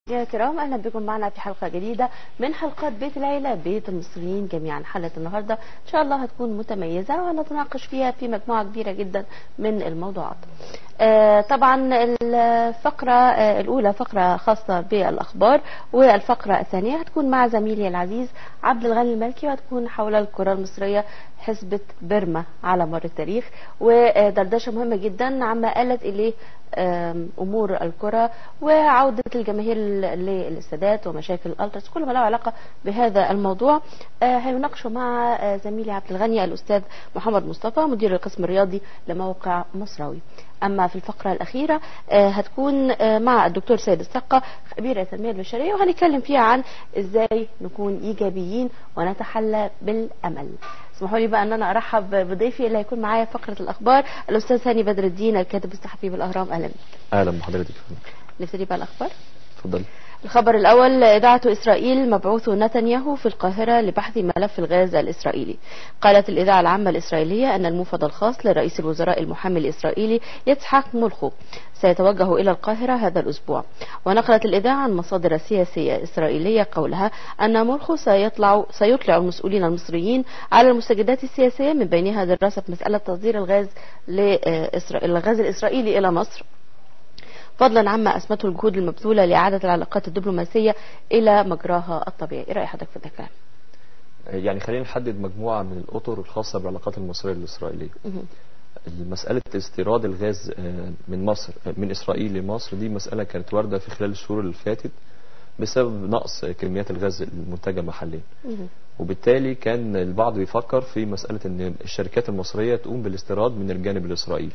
يا كرام اهلا بكم معنا في حلقه جديده من حلقات بيت العيله بيت المصريين جميعا حلقه النهارده ان شاء الله هتكون متميزه وهنتناقش فيها في مجموعه كبيره جدا من الموضوعات. آه طبعا الفقره آه الاولى فقره خاصه بالاخبار والفقره الثانيه هتكون مع زميلي العزيز عبد الغني المالكي وهتكون حول الكره المصريه حسبة بيرما على مر التاريخ ودردشة مهمة جدا عما آلت إليه أمور الكرة وعودة الجماهير للاستادات ومشاكل الألترس كل ما له علاقة بهذا الموضوع هيناقشه مع زميلي عبد الغني الأستاذ محمد مصطفى مدير القسم الرياضي لموقع مصراوي أما في الفقرة الأخيرة هتكون مع الدكتور سيد السقة خبير التنمية البشرية وهنتكلم فيها عن إزاي نكون إيجابيين ونتحلى بالأمل اسمحوا لي بقى ان انا ارحب بضيفي اللي هيكون معايا فقره الاخبار الاستاذ هاني بدر الدين الكاتب الصحفي بالاهرام اهلا بك اهلا بحضرتك نبتدي بقى الاخبار اتفضلي الخبر الأول إذاعة إسرائيل مبعوث نتنياهو في القاهرة لبحث ملف الغاز الإسرائيلي قالت الإذاعة العامة الإسرائيلية أن الموفد الخاص لرئيس الوزراء المحامي الإسرائيلي يتحق ملخو سيتوجه إلى القاهرة هذا الأسبوع ونقلت الإذاعة عن مصادر سياسية إسرائيلية قولها أن ملخو سيطلع, سيطلع المسؤولين المصريين على المستجدات السياسية من بينها دراسة مسألة تصدير الغاز الغاز الإسرائيلي إلى مصر فضلا عما اسمته الجهود المبذوله لاعاده العلاقات الدبلوماسيه الى مجراها الطبيعي، ايه راي حضرتك في ده الكلام؟ يعني خلينا نحدد مجموعه من الاطر الخاصه بالعلاقات المصريه الاسرائيليه. مسألة استيراد الغاز من مصر من إسرائيل لمصر دي مسألة كانت واردة في خلال الشهور اللي فاتت بسبب نقص كميات الغاز المنتجة محليا وبالتالي كان البعض بيفكر في مسألة أن الشركات المصرية تقوم بالاستيراد من الجانب الإسرائيلي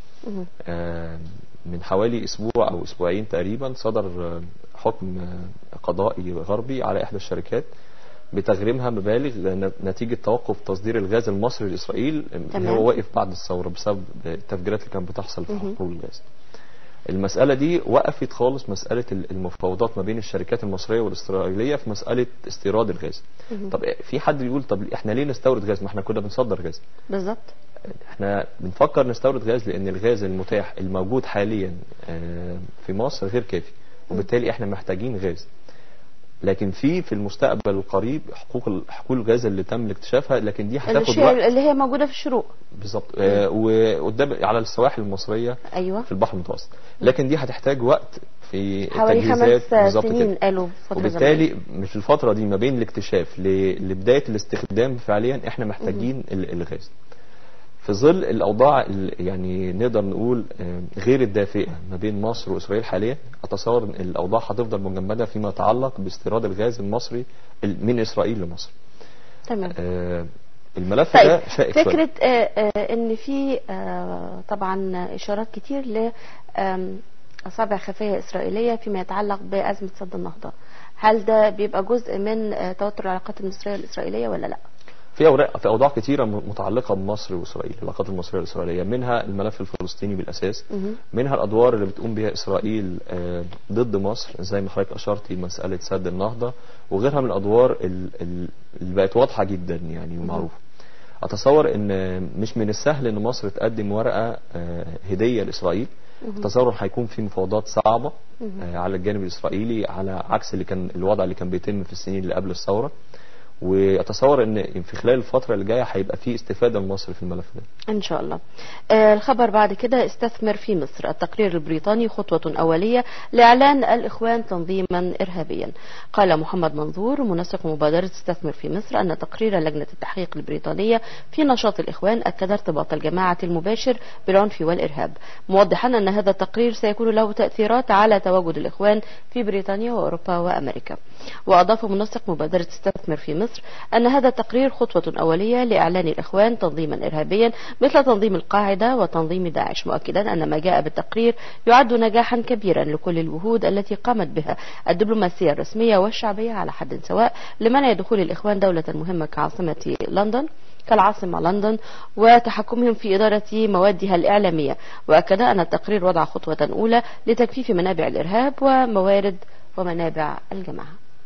من حوالي اسبوع او اسبوعين تقريبا صدر حكم قضائي غربي على احدى الشركات بتغريمها مبالغ نتيجه توقف تصدير الغاز المصري لاسرائيل اللي هو واقف بعد الثوره بسبب التفجيرات اللي كانت بتحصل في حقول الغاز. المسألة دي وقفت خالص مسألة المفاوضات ما بين الشركات المصرية والإسرائيلية في مسألة استيراد الغاز. طب في حد بيقول طب احنا ليه نستورد غاز؟ ما احنا كنا بنصدر غاز. بالظبط. احنا بنفكر نستورد غاز لان الغاز المتاح الموجود حاليا في مصر غير كافي وبالتالي احنا محتاجين غاز لكن في في المستقبل القريب حقوق حقوق الغاز اللي تم اكتشافها لكن دي هتاخد وقت اللي هي موجوده في الشروق بالظبط آه وقدام على السواحل المصريه ايوه في البحر المتوسط لكن دي هتحتاج وقت في حوالي خمس سنين قالوا فتره وبالتالي زمان. مش الفتره دي ما بين الاكتشاف لبدايه الاستخدام فعليا احنا محتاجين الغاز في ظل الاوضاع يعني نقدر نقول غير الدافئه ما بين مصر واسرائيل حاليا اتصور ان الاوضاع هتفضل مجمده فيما يتعلق باستيراد الغاز المصري من اسرائيل لمصر. تمام. آه الملف طيب ده شائك فكره آه آه ان في آه طبعا اشارات كتير ل اصابع خفيه اسرائيليه فيما يتعلق بازمه سد النهضه. هل ده بيبقى جزء من توتر العلاقات المصريه الاسرائيليه ولا لا؟ في اوراق في اوضاع كثيره متعلقه بمصر واسرائيل العلاقات المصريه الاسرائيليه منها الملف الفلسطيني بالاساس منها الادوار اللي بتقوم بها اسرائيل ضد مصر زي ما حضرتك اشرتي مساله سد النهضه وغيرها من الادوار اللي بقت واضحه جدا يعني ومعروفه اتصور ان مش من السهل ان مصر تقدم ورقه هديه لاسرائيل اتصور هيكون في مفاوضات صعبه على الجانب الاسرائيلي على عكس اللي كان الوضع اللي كان بيتم في السنين اللي قبل الثوره واتصور ان في خلال الفتره اللي جايه هيبقى في استفاده لمصر في الملف ده. ان شاء الله. آه الخبر بعد كده استثمر في مصر التقرير البريطاني خطوه اوليه لاعلان الاخوان تنظيما ارهابيا. قال محمد منظور منسق مبادره استثمر في مصر ان تقرير لجنه التحقيق البريطانيه في نشاط الاخوان اكد ارتباط الجماعه المباشر بالعنف والارهاب، موضحا ان هذا التقرير سيكون له تاثيرات على تواجد الاخوان في بريطانيا واوروبا وامريكا. واضاف منسق مبادره استثمر في مصر مصر أن هذا التقرير خطوة أولية لإعلان الإخوان تنظيما إرهابيا مثل تنظيم القاعدة وتنظيم داعش مؤكدا أن ما جاء بالتقرير يعد نجاحا كبيرا لكل الجهود التي قامت بها الدبلوماسية الرسمية والشعبية على حد سواء لمنع دخول الإخوان دولة مهمة كعاصمة لندن كالعاصمة لندن وتحكمهم في إدارة موادها الإعلامية وأكد أن التقرير وضع خطوة أولى لتجفيف منابع الإرهاب وموارد ومنابع الجماعة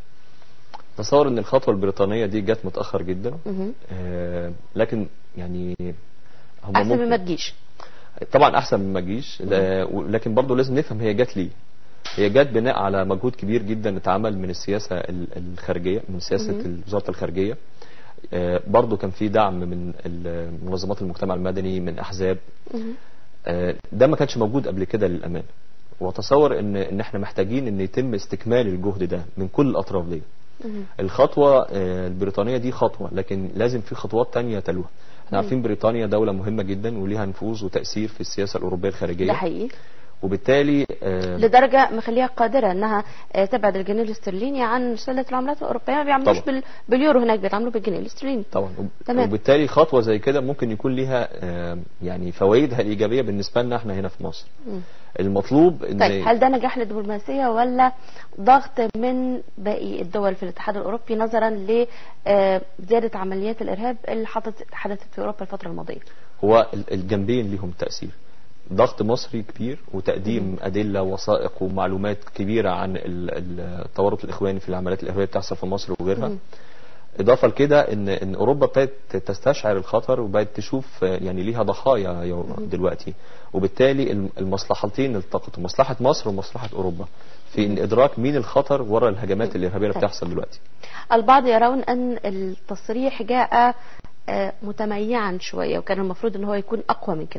تصور ان الخطوه البريطانيه دي جت متاخر جدا آه لكن يعني هم احسن من ما تجيش طبعا احسن من ما تجيش لكن برضه لازم نفهم هي جت ليه هي جت بناء على مجهود كبير جدا اتعمل من السياسه ال- الخارجيه من سياسه وزاره الخارجيه آه، برضو كان في دعم من ال- منظمات المجتمع المدني من احزاب آه، ده ما كانش موجود قبل كده للامانه واتصور ان ان احنا محتاجين ان يتم استكمال الجهد ده من كل الاطراف دي الخطوه آه، البريطانيه دي خطوه لكن لازم في خطوات تانية تلوها احنا عارفين بريطانيا دوله مهمه جدا وليها نفوذ وتاثير في السياسه الاوروبيه الخارجيه ده حقيقي وبالتالي آه، لدرجه مخليها قادره انها آه، تبعد الجنيه الاسترليني عن سله العملات الاوروبيه ما بيعملوش طبعا. بال... باليورو هناك بيتعاملوا بالجنيه الاسترليني طبعا وب- تمام. وبالتالي خطوه زي كده ممكن يكون ليها آه، يعني فوائدها الايجابيه بالنسبه لنا احنا هنا في مصر المطلوب ان طيب هل ده نجاح للدبلوماسيه ولا ضغط من باقي الدول في الاتحاد الاوروبي نظرا لزياده عمليات الارهاب اللي حدثت حدثت في اوروبا الفتره الماضيه؟ هو ال- الجنبين ليهم تأثير ضغط مصري كبير وتقديم أدلة وثائق ومعلومات كبيرة عن ال- ال- التورط الإخواني في العمليات الإرهابية بتحصل في مصر وغيرها إضافة لكده إن إن أوروبا ابتدت تستشعر الخطر وبقت تشوف آه، يعني ليها ضحايا يو- دلوقتي وبالتالي الم- المصلحتين التقطوا مصلحة مصر ومصلحة أوروبا في إن إدراك مين الخطر وراء الهجمات الإرهابية اللي طيب. بتحصل دلوقتي البعض يرون ان التصريح جاء آه، متميعا شويه وكان المفروض ان هو يكون اقوى من كده.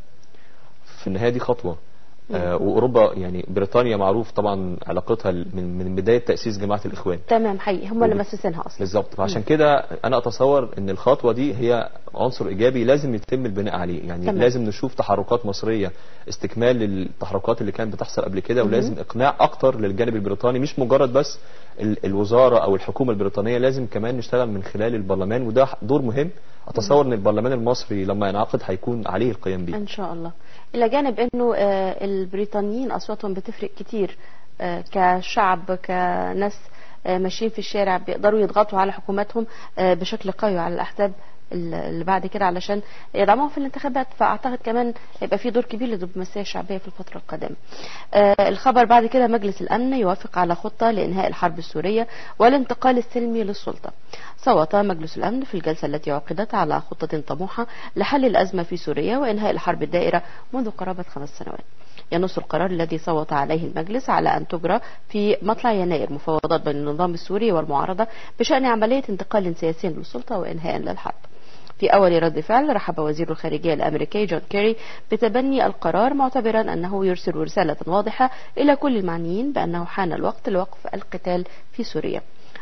في النهايه دي خطوه آه واوروبا يعني بريطانيا معروف طبعا علاقتها من من بدايه تاسيس جماعه الاخوان تمام حقيقي هم اللي وب- مسسينها اصلا. بالظبط فعشان كده انا اتصور ان الخطوه دي هي عنصر ايجابي لازم يتم البناء عليه يعني تمام. لازم نشوف تحركات مصريه استكمال للتحركات اللي كانت بتحصل قبل كده ولازم اقناع اكتر للجانب البريطاني مش مجرد بس ال- الوزاره او الحكومه البريطانيه لازم كمان نشتغل من خلال البرلمان وده دور مهم اتصور ان البرلمان المصري لما ينعقد هيكون عليه القيام بيه ان شاء الله. الى جانب انه آه، البريطانيين اصواتهم بتفرق كتير آه، كشعب كناس آه، ماشيين في الشارع بيقدروا يضغطوا على حكوماتهم آه، بشكل قوي على الاحزاب اللي بعد كده علشان يدعموهم في الانتخابات فاعتقد كمان يبقى في دور كبير للدبلوماسيه الشعبيه في الفتره القادمه. آه، الخبر بعد كده مجلس الامن يوافق على خطه لانهاء الحرب السوريه والانتقال السلمي للسلطه. صوت مجلس الامن في الجلسه التي عقدت على خطه طموحه لحل الازمه في سوريا وانهاء الحرب الدائره منذ قرابه خمس سنوات. ينص القرار الذي صوت عليه المجلس على أن تجرى في مطلع يناير مفاوضات بين النظام السوري والمعارضة بشأن عملية انتقال سياسي للسلطة وإنهاء للحرب في أول رد فعل رحب وزير الخارجية الأمريكي جون كيري بتبني القرار معتبرا أنه يرسل رسالة واضحة إلى كل المعنيين بأنه حان الوقت لوقف القتال في سوريا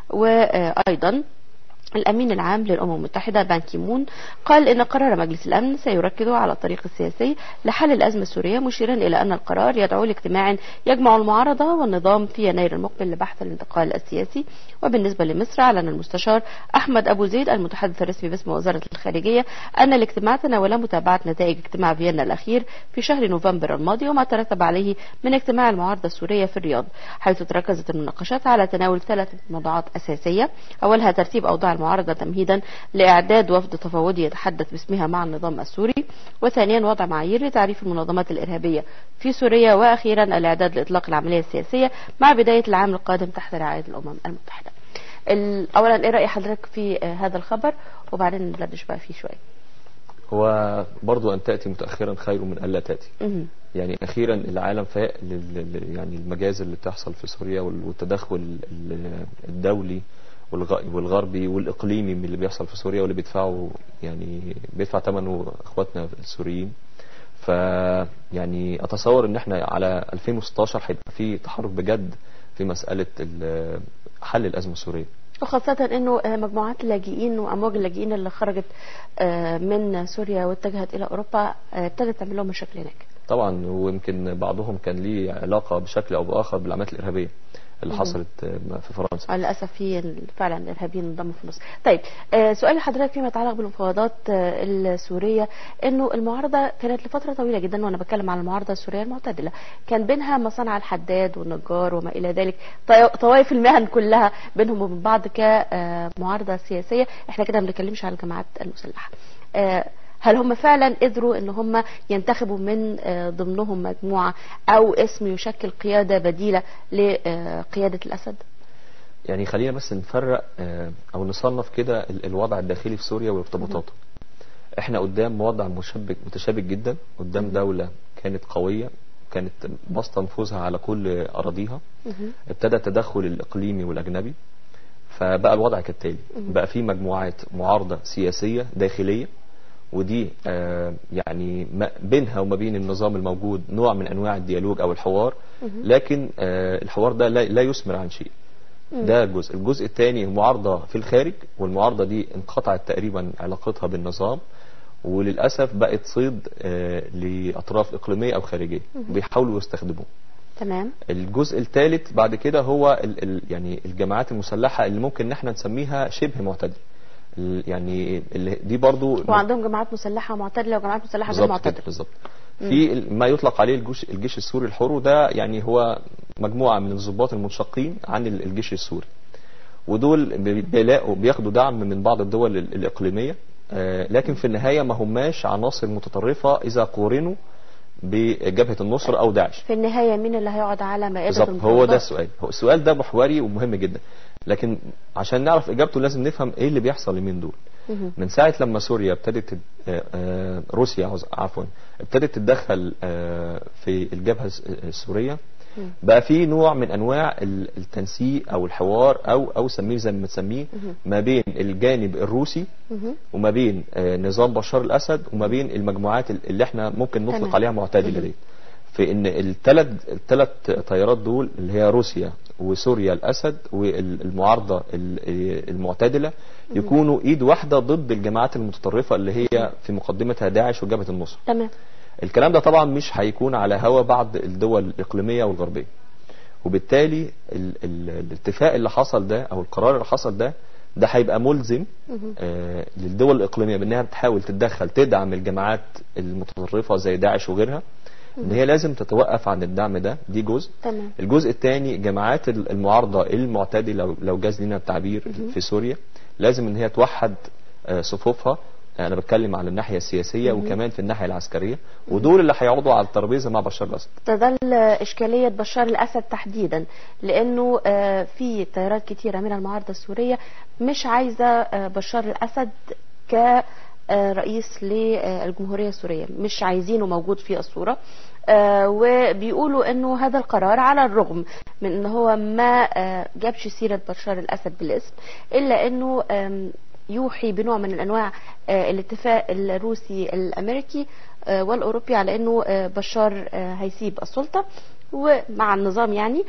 وأيضا الأمين العام للأمم المتحدة بان كيمون قال إن قرار مجلس الأمن سيركز على الطريق السياسي لحل الأزمة السورية مشيرا إلى أن القرار يدعو لاجتماع يجمع المعارضة والنظام في يناير المقبل لبحث الانتقال السياسي وبالنسبة لمصر أعلن المستشار أحمد أبو زيد المتحدث الرسمي باسم وزارة الخارجية أن الاجتماع تناول متابعة نتائج اجتماع فيينا الأخير في شهر نوفمبر الماضي وما ترتب عليه من اجتماع المعارضة السورية في الرياض حيث تركزت المناقشات على تناول ثلاث موضوعات أساسية أولها ترتيب أوضاع المعارضة تمهيدا لإعداد وفد تفاوضي يتحدث باسمها مع النظام السوري وثانيا وضع معايير لتعريف المنظمات الإرهابية في سوريا وأخيرا الإعداد لإطلاق العملية السياسية مع بداية العام القادم تحت رعاية الأمم المتحدة ال- أولا إيه رأي حضرتك في آه، هذا الخبر وبعدين ندردش بقى فيه شوية هو برضو أن تأتي متأخرا خير من ألا تأتي مهم. يعني أخيرا العالم فاق لل- لل- يعني المجازر اللي بتحصل في سوريا وال- والتدخل ال- الدولي والغ- والغربي والإقليمي من اللي بيحصل في سوريا واللي بيدفعوا يعني بيدفع ثمنه إخواتنا السوريين ف يعني أتصور إن إحنا على 2016 هيبقى في تحرك بجد في مسألة ال- حل الأزمة السورية وخاصة انه آه، مجموعات اللاجئين وامواج اللاجئين اللي خرجت آه، من سوريا واتجهت الى اوروبا آه، ابتدت تعمل لهم مشاكل هناك. طبعا ويمكن بعضهم كان ليه علاقة بشكل أو بآخر بالعمليات الإرهابية اللي حصلت في فرنسا آه، للاسف في فعلا الارهابيين انضموا في مصر. طيب آه، سؤال لحضرتك فيما يتعلق بالمفاوضات آه، السوريه انه المعارضه كانت لفتره طويله جدا وانا بتكلم عن المعارضه السوريه المعتدله كان بينها مصانع الحداد والنجار وما الى ذلك طي- طوائف المهن كلها بينهم وبين بعض كمعارضه سياسيه احنا كده ما بنتكلمش على الجماعات المسلحه. آه، هل هم فعلا قدروا ان هم ينتخبوا من آه، ضمنهم مجموعه او اسم يشكل قياده بديله لقياده الاسد؟ يعني خلينا بس نفرق آه، او نصنف كده ال- الوضع الداخلي في سوريا وارتباطاته احنا قدام وضع مشبك متشابك جدا قدام دولة كانت قوية كانت باسطه نفوذها على كل اراضيها مهم. ابتدى التدخل الاقليمي والاجنبي فبقى الوضع كالتالي بقى في مجموعات معارضه سياسيه داخليه ودي آه يعني ما بينها وما بين النظام الموجود نوع من انواع الديالوج او الحوار لكن آه الحوار ده لا, لا يثمر عن شيء ده جزء الجزء الثاني المعارضه في الخارج والمعارضه دي انقطعت تقريبا علاقتها بالنظام وللاسف بقت صيد آه لاطراف اقليميه او خارجيه بيحاولوا يستخدموه تمام الجزء الثالث بعد كده هو ال ال يعني الجماعات المسلحه اللي ممكن ان احنا نسميها شبه معتدله ال- يعني اللي دي برضو وعندهم جماعات مسلحه معتدله وجماعات مسلحه غير بالظبط كده معتدله بالظبط في ال- ما يطلق عليه الجيش الجيش السوري الحر وده يعني هو مجموعه من الضباط المنشقين عن ال- الجيش السوري ودول بي- بيلاقوا بياخدوا دعم من بعض الدول ال- الاقليميه آه، لكن في النهايه ما هماش عناصر متطرفه اذا قورنوا بجبهه النصر او داعش في النهايه مين اللي هيقعد على مائده بالظبط هو ده المفاوضات؟ السؤال هو السؤال ده محوري ومهم جدا لكن عشان نعرف اجابته لازم نفهم ايه اللي بيحصل اليومين دول مهم. من ساعه لما سوريا ابتدت تد- آه، آه، روسيا عز- عفوا ابتدت تتدخل آه، في الجبهه الس- السوريه مم. بقى في نوع من انواع ال- التنسيق او الحوار او او سميه زي ما تسميه ما بين الجانب الروسي مهم. وما بين آه، نظام بشار الاسد وما بين المجموعات ال- اللي احنا ممكن تمام. نطلق عليها معتدله دي في ان الثلاث الثلاث طيارات دول اللي هي روسيا وسوريا الاسد والمعارضه ال- المعتدله يكونوا ايد واحده ضد الجماعات المتطرفه اللي هي في مقدمتها داعش وجبهه النصر تمام الكلام ده طبعا مش هيكون على هوا بعض الدول الاقليميه والغربيه وبالتالي ال ال الاتفاق اللي حصل ده او القرار اللي حصل ده ده هيبقى ملزم مهم. آه للدول الاقليميه بانها بتحاول تتدخل تدعم الجماعات المتطرفه زي داعش وغيرها ان هي لازم تتوقف عن الدعم ده دي جزء تمام الجزء الثاني جماعات ال- المعارضه المعتدله لو- لو جاز لنا التعبير في سوريا لازم ان هي توحد آه، صفوفها انا بتكلم على الناحيه السياسيه وكمان في الناحيه العسكريه ودول اللي هيقعدوا على الترابيزه مع بشار الاسد تظل إشكالية بشار الأسد تحديدا لأنه آه، في تيارات كتيرة من المعارضة السورية مش عايزة آه، بشار الأسد كرئيس للجمهورية السورية مش عايزينه موجود في الصورة آه، وبيقولوا انه هذا القرار على الرغم من ان هو ما آه، جابش سيرة بشار الأسد بالاسم الا انه آم، يوحي بنوع من انواع آه، الاتفاق الروسي الامريكي آه، والاوروبي على انه آه، بشار آه، هيسيب السلطه ومع النظام يعني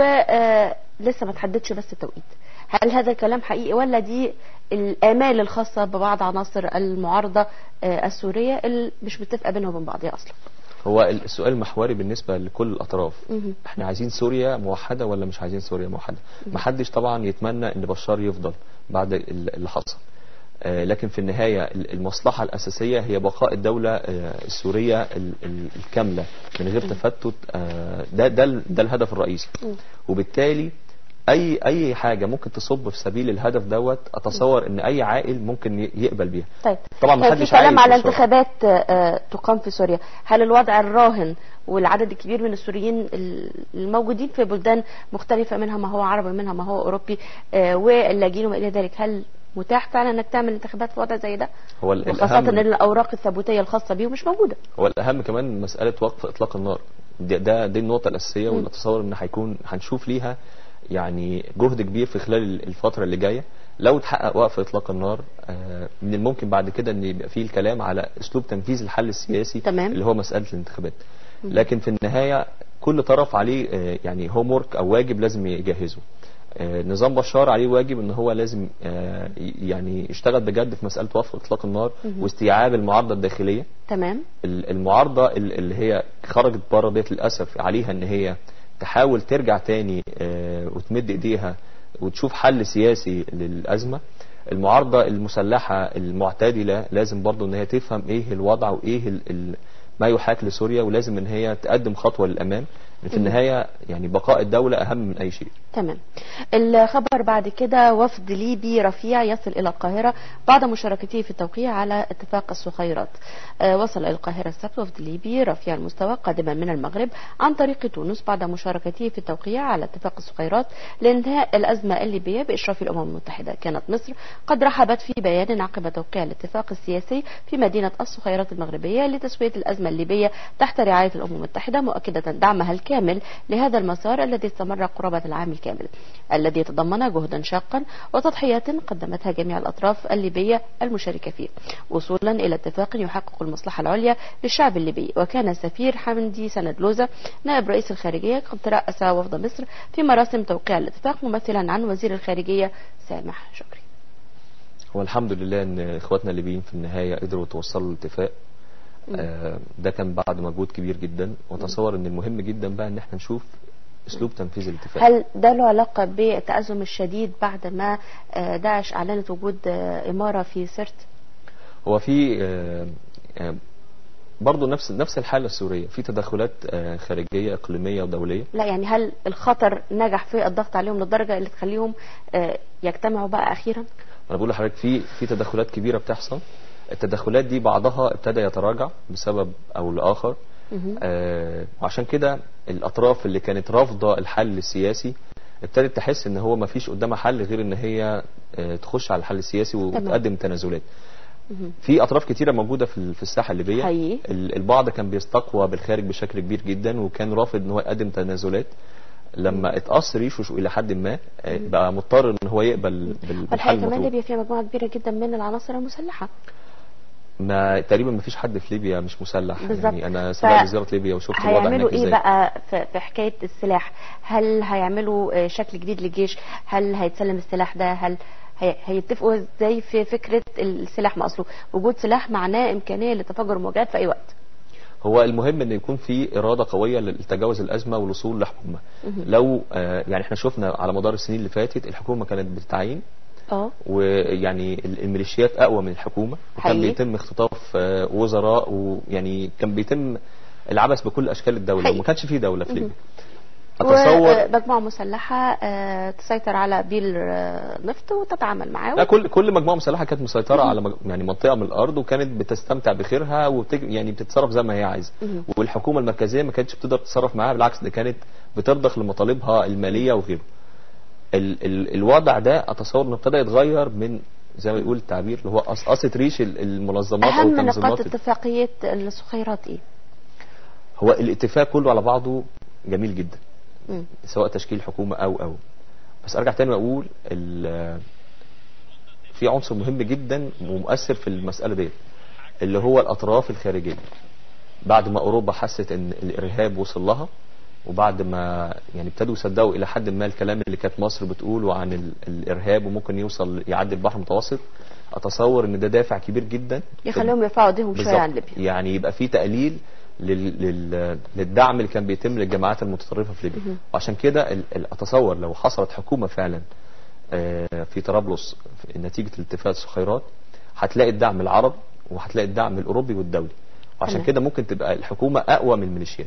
ولسه ما تحددش بس التوقيت هل هذا الكلام حقيقي ولا دي الامال الخاصه ببعض عناصر المعارضه آه، السوريه اللي مش متفقه بينها وبين بعضها اصلا هو السؤال المحوري بالنسبه لكل الاطراف مهم. احنا عايزين سوريا موحده ولا مش عايزين سوريا موحده محدش طبعا يتمنى ان بشار يفضل بعد ال- اللي حصل آه، لكن في النهايه ال- المصلحه الاساسيه هي بقاء الدوله آه، السوريه ال- ال- الكامله من غير تفتت آه، ده ده ال- ده الهدف الرئيسي وبالتالي اي اي حاجه ممكن تصب في سبيل الهدف دوت اتصور ان اي عاقل ممكن ي- يقبل بيها طيب طبعا كان في محدش كلام عايز على بشار. انتخابات آه، تقام في سوريا هل الوضع الراهن والعدد الكبير من السوريين الموجودين في بلدان مختلفة منها ما هو عربي منها ما هو أوروبي آه، واللاجئين وما إلى ذلك هل متاح فعلا انك تعمل انتخابات في وضع زي ده هو ال- وخاصة ان الأهم- الاوراق الثبوتية الخاصة بيه مش موجودة هو الاهم كمان مساله وقف اطلاق النار ده ده دي النقطه الاساسيه واللي اتصور ان هيكون هنشوف ليها يعني جهد كبير في خلال الفتره اللي جايه لو تحقق وقف اطلاق النار آه، من الممكن بعد كده ان يبقى فيه الكلام على اسلوب تنفيذ الحل السياسي تمام. اللي هو مساله الانتخابات لكن في النهايه كل طرف عليه آه، يعني هوم ورك او واجب لازم يجهزه آه، نظام بشار عليه واجب ان هو لازم آه، يعني يشتغل بجد في مساله وقف اطلاق النار واستيعاب المعارضه الداخليه تمام ال- المعارضة ال- اللي هي خرجت بره ديت للأسف عليها ان هي تحاول ترجع تاني آه، وتمد ايديها وتشوف حل سياسي للأزمة المعارضة المسلحة المعتدلة لازم برضو ان هي تفهم ايه الوضع وايه ال ال ما يحاك لسوريا ولازم ان هي تقدم خطوة للأمام في النهايه يعني بقاء الدوله اهم من اي شيء تمام الخبر بعد كده وفد ليبي رفيع يصل إلى القاهرة بعد مشاركته في التوقيع على اتفاق الصخيرات آه، وصل إلى القاهرة السبت وفد ليبي رفيع المستوى قادما من المغرب عن طريق تونس بعد مشاركته في التوقيع على اتفاق الصخيرات لإنهاء الأزمة الليبية بإشراف الأمم المتحدة كانت مصر قد رحبت في بيان عقب توقيع الاتفاق السياسي في مدينة الصخيرات المغربية لتسوية الأزمة الليبية تحت رعاية الأمم المتحدة مؤكدة دعمها الكامل لهذا المسار الذي استمر قرابة العام الكامل الذي تضمن جهدا شاقا وتضحيات قدمتها جميع الأطراف الليبية المشاركة فيه وصولا إلى اتفاق يحقق المصلحة العليا للشعب الليبي وكان السفير حمدي سندلوزة نائب رئيس الخارجية قد ترأس وفد مصر في مراسم توقيع الاتفاق ممثلا عن وزير الخارجية سامح شكري هو الحمد لله ان اخواتنا الليبيين في النهايه قدروا يتوصلوا لاتفاق آه، ده كان بعد مجهود كبير جدا وتصور ان المهم جدا بقى ان احنا نشوف اسلوب تنفيذ الاتفاق هل ده له علاقة بالتأزم الشديد بعد ما آه، داعش أعلنت وجود آه، إمارة في سرت هو في آه، آه، برضه نفس نفس الحاله السوريه في تدخلات آه، خارجيه اقليميه ودوليه لا يعني هل الخطر نجح في الضغط عليهم للدرجة اللي تخليهم آه، يجتمعوا بقى أخيرا انا بقول لحضرتك في في تدخلات كبيره بتحصل التدخلات دي بعضها ابتدى يتراجع بسبب او لاخر آه وعشان كده الاطراف اللي كانت رافضه الحل السياسي ابتدت تحس ان هو ما فيش قدامها حل غير ان هي آه تخش على الحل السياسي وتقدم تنازلات في اطراف كتيره موجوده في ال- في الساحه الليبيه حقيقي. ال- البعض كان بيستقوى بالخارج بشكل كبير جدا وكان رافض ان هو يقدم تنازلات لما اتقص ريشه الى حد ما آه، بقى مضطر ان هو يقبل بال- بالحل والحقيقة كمان المطلوب ليبيا فيها مجموعة كبيرة جدا من العناصر المسلحة ما تقريبا ما فيش حد في ليبيا مش مسلح بالظبط. يعني انا ف- سبقت زياره ليبيا وشفت الوضع هيعملوا هناك ايه ازاي بقى في في حكايه السلاح هل هيعملوا آه، شكل جديد للجيش هل هيتسلم السلاح ده هل هي- هيتفقوا ازاي في فكره السلاح ما اصله وجود سلاح معناه امكانيه لتفجر مواجهات في اي وقت هو المهم ان يكون في اراده قويه لتجاوز الازمه والوصول لحكومه لو آه يعني احنا شفنا على مدار السنين اللي فاتت الحكومه كانت بتتعين اه ويعني ال- الميليشيات اقوى من الحكومه وكان حقيقي. بيتم اختطاف آه، وزراء ويعني كان بيتم العبث بكل اشكال الدوله حقيقي. وما كانش في دوله في ليبيا اتصور ومجموعه مسلحه آه، تسيطر على بيل آه، نفط وتتعامل معاه لا كل كل مجموعه مسلحه كانت مسيطره على مج... يعني منطقه من الارض وكانت بتستمتع بخيرها وبتج... يعني بتتصرف زي ما هي عايزه مهم. والحكومه المركزيه ما كانتش بتقدر تتصرف معاها بالعكس ده كانت بترضخ لمطالبها الماليه وغيره ال... ال... الوضع ده اتصور انه ابتدى يتغير من زي ما يقول التعبير اللي هو قصقصه ريش ال- المنظمات او اهم نقاط التنظيمات اتفاقيه الصخيرات ايه هو الاتفاق كله على بعضه جميل جدا مم. سواء تشكيل حكومه او او بس ارجع تاني واقول ال- في عنصر مهم جدا ومؤثر في المساله ديت اللي هو الاطراف الخارجيه بعد ما اوروبا حست ان الارهاب وصل لها وبعد ما يعني ابتدوا يصدقوا الى حد ما الكلام اللي كانت مصر بتقوله عن ال- الارهاب وممكن يوصل يعدي البحر المتوسط اتصور ان ده دافع كبير جدا في- يخليهم يرفعوا ايديهم شويه عن بالظبط. ليبيا يعني يبقى في تقليل لل... لل... للدعم اللي كان بيتم للجماعات المتطرفه في ليبيا وعشان كده ال... ال- اتصور لو حصلت حكومه فعلا آه، في طرابلس في نتيجه الاتفاق الصخيرات هتلاقي الدعم العربي وهتلاقي الدعم الاوروبي والدولي وعشان تمام. كده ممكن تبقى الحكومه اقوى من الميليشيات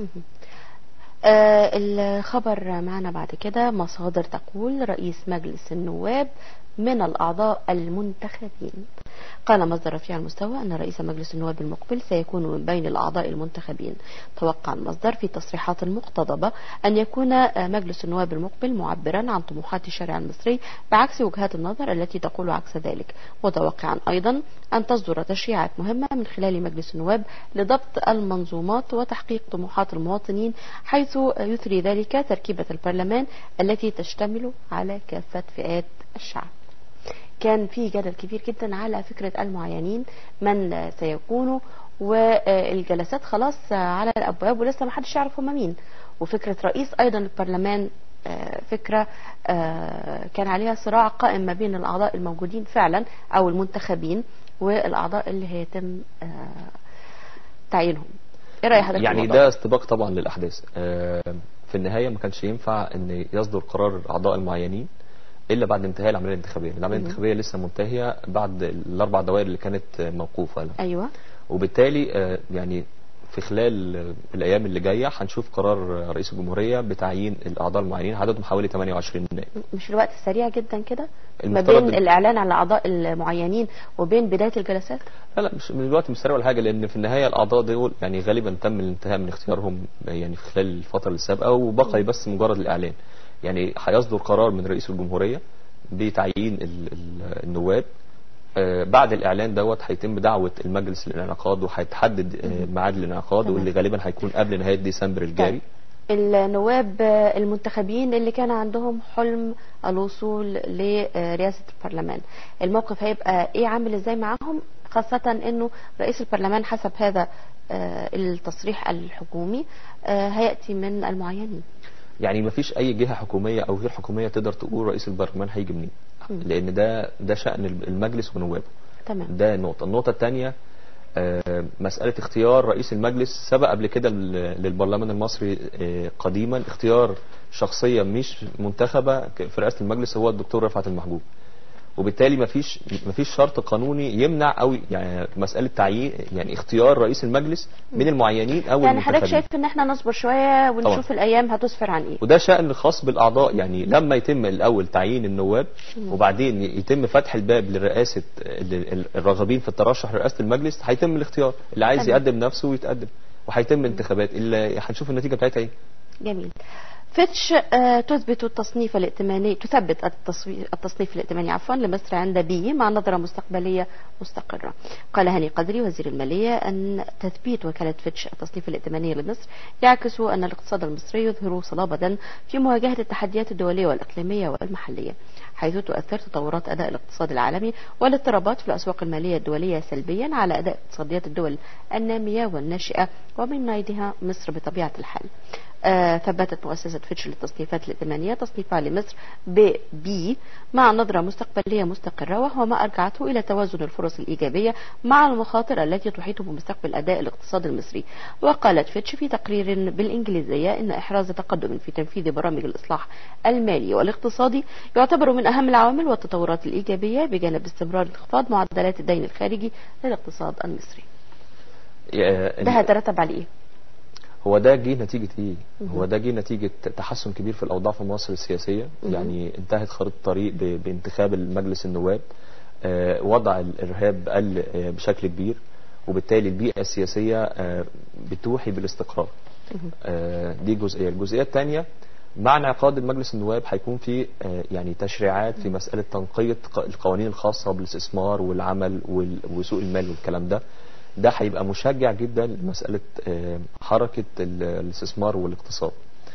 آه الخبر معنا بعد كده مصادر تقول رئيس مجلس النواب من الأعضاء المنتخبين قال مصدر رفيع المستوى أن رئيس مجلس النواب المقبل سيكون من بين الأعضاء المنتخبين توقع المصدر في تصريحات مقتضبة أن يكون آه، مجلس النواب المقبل معبرا عن طموحات الشارع المصري بعكس وجهات النظر التي تقول عكس ذلك متوقعا أيضا أن تصدر تشريعات مهمة من خلال مجلس النواب لضبط المنظومات وتحقيق طموحات المواطنين حيث يثري ذلك تركيبة البرلمان التي تشتمل على كافة فئات الشعب كان في جدل كبير جدا على فكرة المعينين من سيكونوا والجلسات خلاص على الأبواب ولسه ما حدش يعرف هم مين وفكرة رئيس أيضا البرلمان آه، فكرة آه، كان عليها صراع قائم ما بين الأعضاء الموجودين فعلا أو المنتخبين والأعضاء اللي هيتم آه، تعيينهم إيه رأي حضرتك في يعني الموضوع ده استباق طبعا للاحداث آه، في النهايه ما كانش ينفع ان يصدر قرار الاعضاء المعينين الا بعد انتهاء العمليه الانتخابيه العمليه الانتخابيه لسه منتهيه بعد الاربع دوائر اللي كانت آه، موقوفه أيوة وبالتالي آه، يعني في خلال الايام اللي جايه هنشوف قرار رئيس الجمهوريه بتعيين الاعضاء المعينين عددهم حوالي 28 نائب مش الوقت سريع جدا كده ما المفترض بين إن- الاعلان على الاعضاء المعينين وبين بدايه الجلسات لا لا مش من الوقت مش سريع ولا حاجه لان في النهايه الاعضاء دول يعني غالبا تم الانتهاء من اختيارهم يعني في خلال الفتره السابقه وبقي بس مجرد الاعلان يعني هيصدر قرار من رئيس الجمهوريه بتعيين ال- ال- النواب آه، بعد الاعلان دوت هيتم دعوه المجلس للانعقاد وهيتحدد آه، ميعاد الانعقاد تمام. واللي غالبا هيكون قبل نهايه ديسمبر الجاري النواب المنتخبين اللي كان عندهم حلم الوصول لرئاسة البرلمان الموقف هيبقى ايه عامل ازاي معاهم خاصة انه رئيس البرلمان حسب هذا آه، التصريح الحكومي آه، هيأتي من المعينين يعني ما فيش اي جهه حكوميه او غير حكوميه تقدر تقول رئيس البرلمان هيجي منين لان ده ده شان المجلس ونوابه تمام ده نقطة النقطة الثانية مسألة اختيار رئيس المجلس سبق قبل كده لل- للبرلمان المصري آه، قديما اختيار شخصية مش منتخبة ك- في رئاسة المجلس هو الدكتور رفعت المحجوب وبالتالي مفيش مفيش شرط قانوني يمنع او يعني مسألة تعيين يعني اختيار رئيس المجلس من المعينين او يعني حضرتك المنتخبين شايف ان احنا نصبر شوية ونشوف الايام هتسفر عن ايه وده شأن خاص بالأعضاء يعني لما يتم الأول تعيين النواب وبعدين يتم فتح الباب لرئاسة ال- ال- الراغبين في الترشح لرئاسة المجلس هيتم الاختيار اللي عايز تمام. يقدم نفسه يتقدم وهيتم انتخابات اللي هنشوف النتيجة بتاعتها ايه جميل فيتش آه، تثبت التصنيف الائتماني تثبت التصوي- التصنيف الائتماني عفوا لمصر عند بي مع نظرة مستقبلية مستقرة قال هاني قدري وزير المالية أن تثبيت وكالة فيتش التصنيف الائتماني لمصر يعكس أن الاقتصاد المصري يظهر صلابة في مواجهة التحديات الدولية والإقليمية والمحلية حيث تؤثر تطورات أداء الاقتصاد العالمي والاضطرابات في الأسواق المالية الدولية سلبيا على أداء اقتصاديات الدول النامية والناشئة ومن نيدها مصر بطبيعة الحال آه، ثبتت مؤسسة فيتش للتصنيفات الائتمانية تصنيفها لمصر ب بي مع نظرة مستقبلية مستقرة وهو ما أرجعته إلى توازن الفرص الإيجابية مع المخاطر التي تحيط بمستقبل أداء الاقتصاد المصري وقالت فيتش في تقرير بالإنجليزية إن إحراز تقدم في تنفيذ برامج الإصلاح المالي والاقتصادي يعتبر من أهم العوامل والتطورات الإيجابية بجانب استمرار انخفاض معدلات الدين الخارجي للاقتصاد المصري آه، ده هيترتب عليه إيه؟ هو ده جه نتيجة ايه؟ هو ده جه نتيجة تحسن كبير في الأوضاع في مصر السياسية يعني انتهت خريطة الطريق ب- بانتخاب المجلس النواب آه، وضع الإرهاب قل آه، بشكل كبير وبالتالي البيئة السياسية آه، بتوحي بالاستقرار آه، دي جزئية الجزئية الثانية مع انعقاد المجلس النواب هيكون في آه، يعني تشريعات في مسألة تنقية ق- القوانين الخاصة بالاستثمار والعمل وال- وسوق المال والكلام ده ده هيبقى مشجع جدا لمسألة آه، حركة ال- الاستثمار والاقتصاد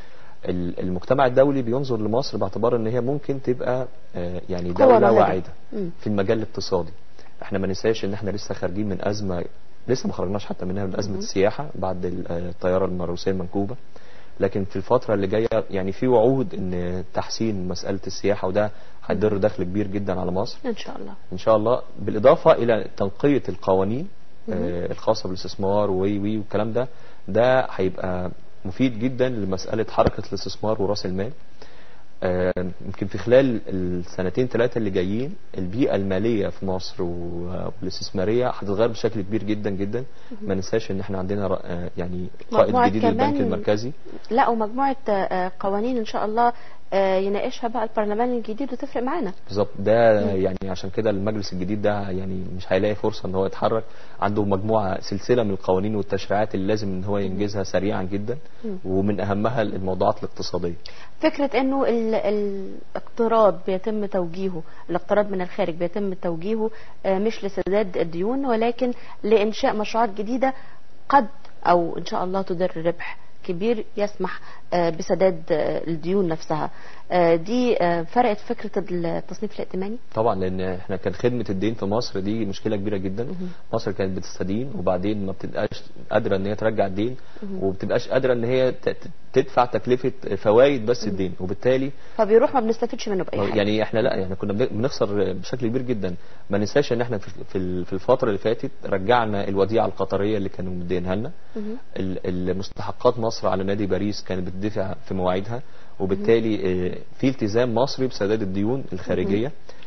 ال- المجتمع الدولي بينظر لمصر باعتبار ان هي ممكن تبقى آه، يعني قوة دولة ناهضة. واعدة مم. في المجال الاقتصادي احنا ما ننساش ان احنا لسه خارجين من ازمه لسه ما خرجناش حتى منها من ازمه السياحه بعد ال- آه، الطياره المروسيه المنكوبه لكن في الفتره اللي جايه يعني في وعود ان تحسين مساله السياحه وده هيدر دخل كبير جدا على مصر إن شاء الله ان شاء الله بالاضافه الى تنقيه القوانين آه، الخاصه بالاستثمار وي وي والكلام ده ده هيبقى مفيد جدا لمساله حركه الاستثمار وراس المال آه، يمكن في خلال السنتين ثلاثه اللي جايين البيئه الماليه في مصر و- والاستثماريه هتتغير بشكل كبير جدا جدا ما ننساش ان احنا عندنا ر- آه، يعني قائد مجموعة جديد للبنك كمان- المركزي لا ومجموعة آه، قوانين إن شاء الله آه، يناقشها بقى البرلمان الجديد وتفرق معانا بالظبط ده يعني عشان كده المجلس الجديد ده يعني مش هيلاقي فرصه ان هو يتحرك عنده مجموعه سلسله من القوانين والتشريعات اللي لازم ان هو ينجزها سريعا جدا ومن اهمها الموضوعات الاقتصاديه فكرة انه ال- الاقتراض بيتم توجيهه الاقتراض من الخارج بيتم توجيهه آه، مش لسداد الديون ولكن لإنشاء مشروعات جديدة قد أو إن شاء الله تدر ربح كبير يسمح آه، بسداد آه، الديون نفسها آه، دي آه، فرقت فكرة التصنيف الائتماني طبعا لان احنا كان خدمه الدين في مصر دي مشكله كبيره جدا مصر كانت بتستدين وبعدين ما بتبقاش قادره ان هي ترجع الدين وبتبقاش قادره ان هي ت- ت- تدفع تكلفه فوائد بس الدين وبالتالي فبيروح ما بنستفدش منه بأي حاجة يعني احنا لا يعني كنا بن- بنخسر بشكل كبير جدا ما ننساش ان احنا في في ال- في الفتره اللي فاتت رجعنا الوديعه القطريه اللي كانوا مدينها لنا ال- المستحقات مصر على نادي باريس كانت بتدفع في مواعيدها وبالتالي آه، في التزام مصري بسداد الديون الخارجيه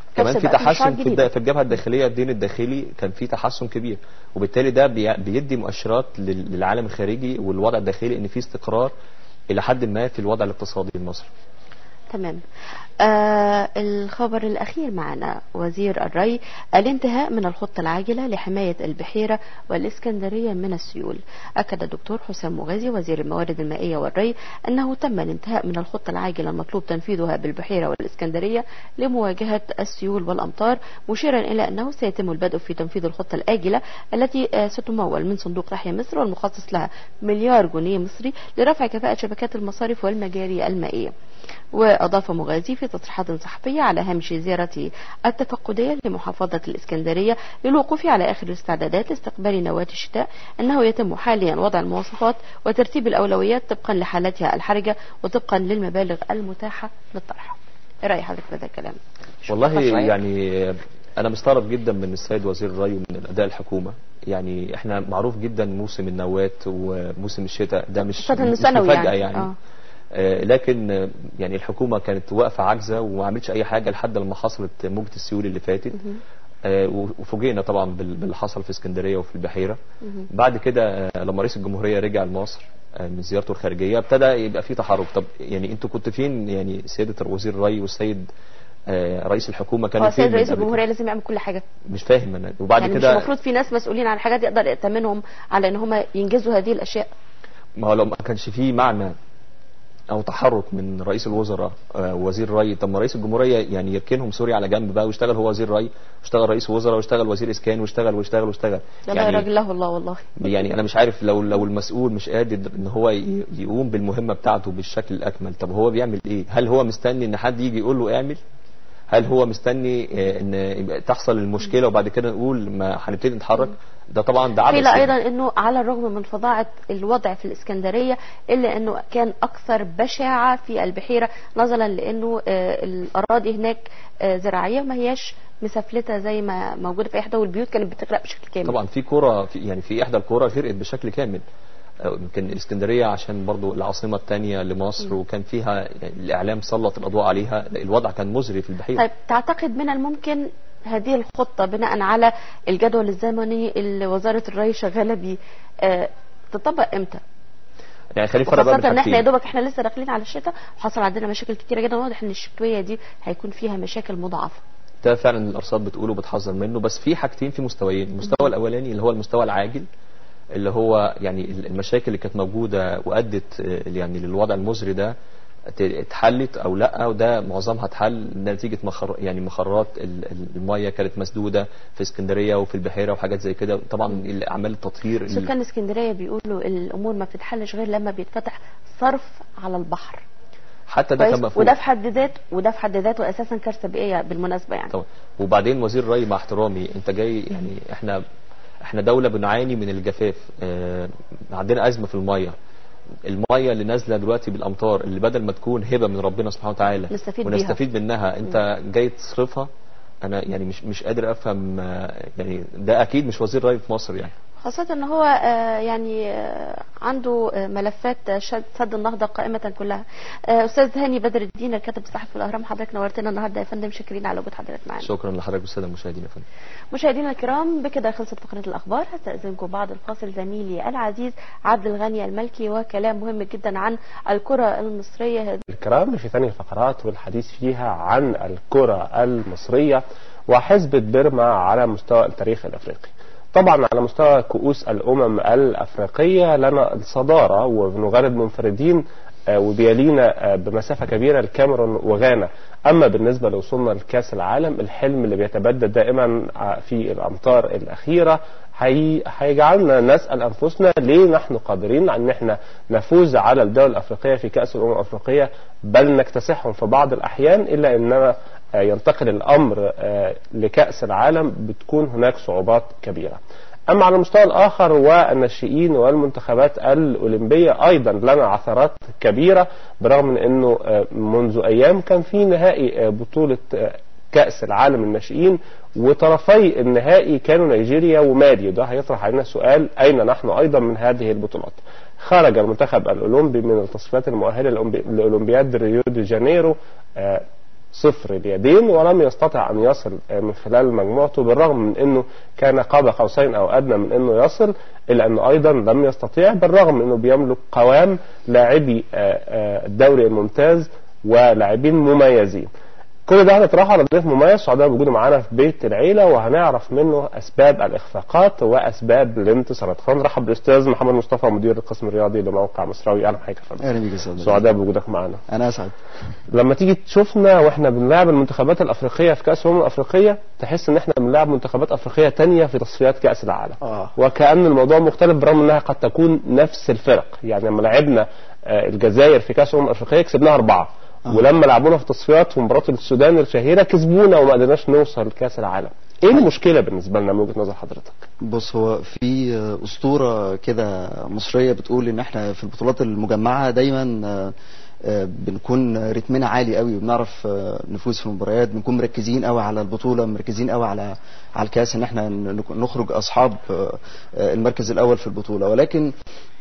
كمان في بقى في مشروعات تحسن في, جديدة. الد- في الجبهه الداخليه الدين الداخلي كان في تحسن كبير وبالتالي ده بي- بيدي مؤشرات لل- للعالم الخارجي والوضع الداخلي ان في استقرار الى حد ما في الوضع الاقتصادي المصري تمام آه الخبر الأخير معنا وزير الري الانتهاء من الخطة العاجلة لحماية البحيرة والإسكندرية من السيول أكد الدكتور حسام مغازي وزير الموارد المائية والري أنه تم الانتهاء من الخطة العاجلة المطلوب تنفيذها بالبحيرة والإسكندرية لمواجهة السيول والأمطار مشيرا إلى أنه سيتم البدء في تنفيذ الخطة الآجلة التي آه، ستمول من صندوق رحية مصر والمخصص لها مليار جنيه مصري لرفع كفاءة شبكات المصارف والمجاري المائية وأضاف مغازي في تصريحات صحفية على هامش زيارته التفقدية لمحافظة الإسكندرية للوقوف على آخر الاستعدادات لاستقبال نواة الشتاء أنه يتم حاليا وضع المواصفات وترتيب الأولويات طبقا لحالتها الحرجة وطبقا للمبالغ المتاحة للطرح إيه رأي حضرتك في هذا الكلام؟ شو والله فكر شوية؟ يعني انا مستغرب جدا من السيد وزير الري ومن اداء الحكومه يعني احنا معروف جدا موسم النواه وموسم الشتاء ده مش خاصة إنه مش سنوي مفاجاه يعني. يعني, آه. آه لكن آه، يعني الحكومه كانت واقفه عاجزه وما عملتش اي حاجه لحد لما حصلت موجه السيول اللي فاتت آه، وفوجئنا طبعا بال- باللي حصل في اسكندريه وفي البحيره بعد كده آه، لما رئيس الجمهوريه رجع لمصر آه، من زيارته الخارجيه ابتدى يبقى في تحرك طب يعني انتوا كنتوا فين يعني سياده وزير الري والسيد آه، رئيس الحكومه كانوا هو فين السيد من رئيس قبل الجمهورية كده؟ لازم يعمل كل حاجة مش فاهم انا وبعد يعني مش كده المفروض في ناس مسؤولين عن حاجات يقدر يأتمنهم على ان هم ينجزوا هذه الاشياء ما هو لو ما كانش فيه معنى او تحرك من رئيس الوزراء آه، وزير الري طب ما رئيس الجمهوريه يعني يركنهم سوري على جنب بقى ويشتغل هو وزير ري ويشتغل رئيس وزراء ويشتغل وزير اسكان ويشتغل ويشتغل ويشتغل يلا يا راجل له الله والله يعني انا مش عارف لو لو المسؤول مش قادر ان هو ي- يقوم بالمهمه بتاعته بالشكل الاكمل طب هو بيعمل ايه هل هو مستني ان حد يجي يقول له اعمل هل هو مستني آه، ان يبقى تحصل المشكله وبعد كده نقول ما هنبتدي نتحرك ده طبعا ده عبث قيل يعني. ايضا انه على الرغم من فظاعه الوضع في الاسكندريه الا انه كان اكثر بشاعه في البحيره نظرا لانه آه، الاراضي هناك آه، زراعيه ما هياش مسفلته زي ما موجوده في احدى والبيوت كانت بتغرق بشكل كامل طبعا في كرة في يعني في احدى الكرة غرقت بشكل كامل آه، يمكن الاسكندريه عشان برضو العاصمه الثانيه لمصر وكان فيها يعني الاعلام سلط الاضواء عليها الوضع كان مزري في البحيره طيب تعتقد من الممكن هذه الخطه بناء على الجدول الزمني اللي وزاره الري شغاله بيه آه، تطبق امتى؟ يعني خلينا نفرق بقى وخاصة بين ان احنا يا حاجتين دوبك احنا لسه داخلين على الشتاء وحصل عندنا مشاكل كتيرة جدا واضح ان الشتوية دي هيكون فيها مشاكل مضاعفة ده فعلا الارصاد بتقوله بتحذر منه بس في حاجتين في مستويين المستوى الاولاني اللي هو المستوى العاجل اللي هو يعني المشاكل اللي كانت موجوده وادت آه، يعني للوضع المزري ده ت- اتحلت او لا وده معظمها اتحل نتيجه مخر يعني مخرات ال- ال- الميه كانت مسدوده في اسكندريه وفي البحيره وحاجات زي كده طبعا اعمال التطهير ال- سكان اسكندرية بيقولوا الامور ما بتتحلش غير لما بيتفتح صرف على البحر حتى ده كان كويس مفهوم وده في حد ذاته وده في حد ذاته اساسا كارثة بيئية بالمناسبة يعني طبعا وبعدين وزير الري مع احترامي انت جاي يعني احنا احنا دولة بنعاني من الجفاف اه عندنا أزمة في المية المية اللي نازلة دلوقتي بالأمطار اللي بدل ما تكون هبة من ربنا سبحانه وتعالى نستفيد بيها. ونستفيد منها انت جاي تصرفها انا يعني مش مش قادر افهم آه، يعني ده اكيد مش وزير ري في مصر يعني خاصة ان هو آه، يعني آه، عنده آه، ملفات شد- سد النهضة قائمة كلها آه، استاذ هاني بدر الدين الكاتب الصحفي في الاهرام حضرتك نورتنا النهارده يا فندم شاكرين على وجود حضرتك معانا شكرا لحضرتك والساده المشاهدين يا فندم مشاهدينا الكرام بكده خلصت فقرة الأخبار هستأذنكم بعد الفاصل زميلي العزيز عبد الغني الملكي وكلام مهم جدا عن الكرة المصرية الكرام في ثاني الفقرات والحديث فيها عن الكرة المصرية وحسبة بيرما على مستوى التاريخ الأفريقي طبعا على مستوى كؤوس الأمم الأفريقية لنا الصدارة وبنغرد منفردين آه، وبيلينا آه، بمسافة كبيرة الكاميرون وغانا أما بالنسبة لوصولنا لكأس العالم الحلم اللي بيتبدد دائما آه، في الأمطار الأخيرة هي- هيجعلنا نسأل أنفسنا ليه نحن قادرين على أن احنا نفوز على الدول الأفريقية في كأس الأمم الأفريقية بل نكتسحهم في بعض الأحيان إلا أننا آه، ينتقل الأمر آه، لكأس العالم بتكون هناك صعوبات كبيرة أما على المستوى الآخر والناشئين والمنتخبات الأولمبية أيضا لنا عثرات كبيرة برغم من أنه آه، منذ أيام كان في نهائي آه، بطولة آه، كأس العالم الناشئين وطرفي النهائي كانوا نيجيريا ومالي وده هيطرح علينا سؤال أين نحن أيضا من هذه البطولات خرج المنتخب الأولمبي من التصفيات المؤهلة لأولمبي- لأولمبياد ريو دي جانيرو آه، صفر اليدين ولم يستطع ان يصل آه، من خلال مجموعته بالرغم من انه كان قاب قوسين او ادنى من انه يصل الا انه ايضا لم يستطيع بالرغم من انه بيملك قوام لاعبي آه، آه، الدوري الممتاز ولاعبين مميزين كل ده هنطرحه على ضيف مميز سعداء بوجوده معانا في بيت العيله وهنعرف منه اسباب الاخفاقات واسباب الانتصارات خلينا نرحب بالاستاذ محمد مصطفى مدير القسم الرياضي لموقع مصراوي اهلا بحضرتك يا فندم اهلا بيك يا استاذ سعداء بوجودك معانا انا اسعد لما تيجي تشوفنا واحنا بنلعب المنتخبات الافريقيه في كاس الامم الافريقيه تحس ان احنا بنلعب منتخبات افريقيه تانية في تصفيات كاس العالم اه وكأن الموضوع مختلف برغم انها قد تكون نفس الفرق يعني لما لعبنا آه، الجزائر في كاس الامم الافريقيه كسبناها اربعه آه. ولما لعبونا في تصفيات في مباراه السودان الشهيره كسبونا وما قدرناش نوصل لكاس العالم ايه المشكله بالنسبه لنا من وجهه نظر حضرتك بص هو في آه، اسطوره كده مصريه بتقول ان احنا في البطولات المجمعه دايما آه، آه، بنكون رتمنا عالي قوي وبنعرف آه، نفوز في المباريات بنكون مركزين قوي على البطوله مركزين قوي على على الكاس ان احنا ن- نخرج اصحاب آه، آه، المركز الاول في البطوله ولكن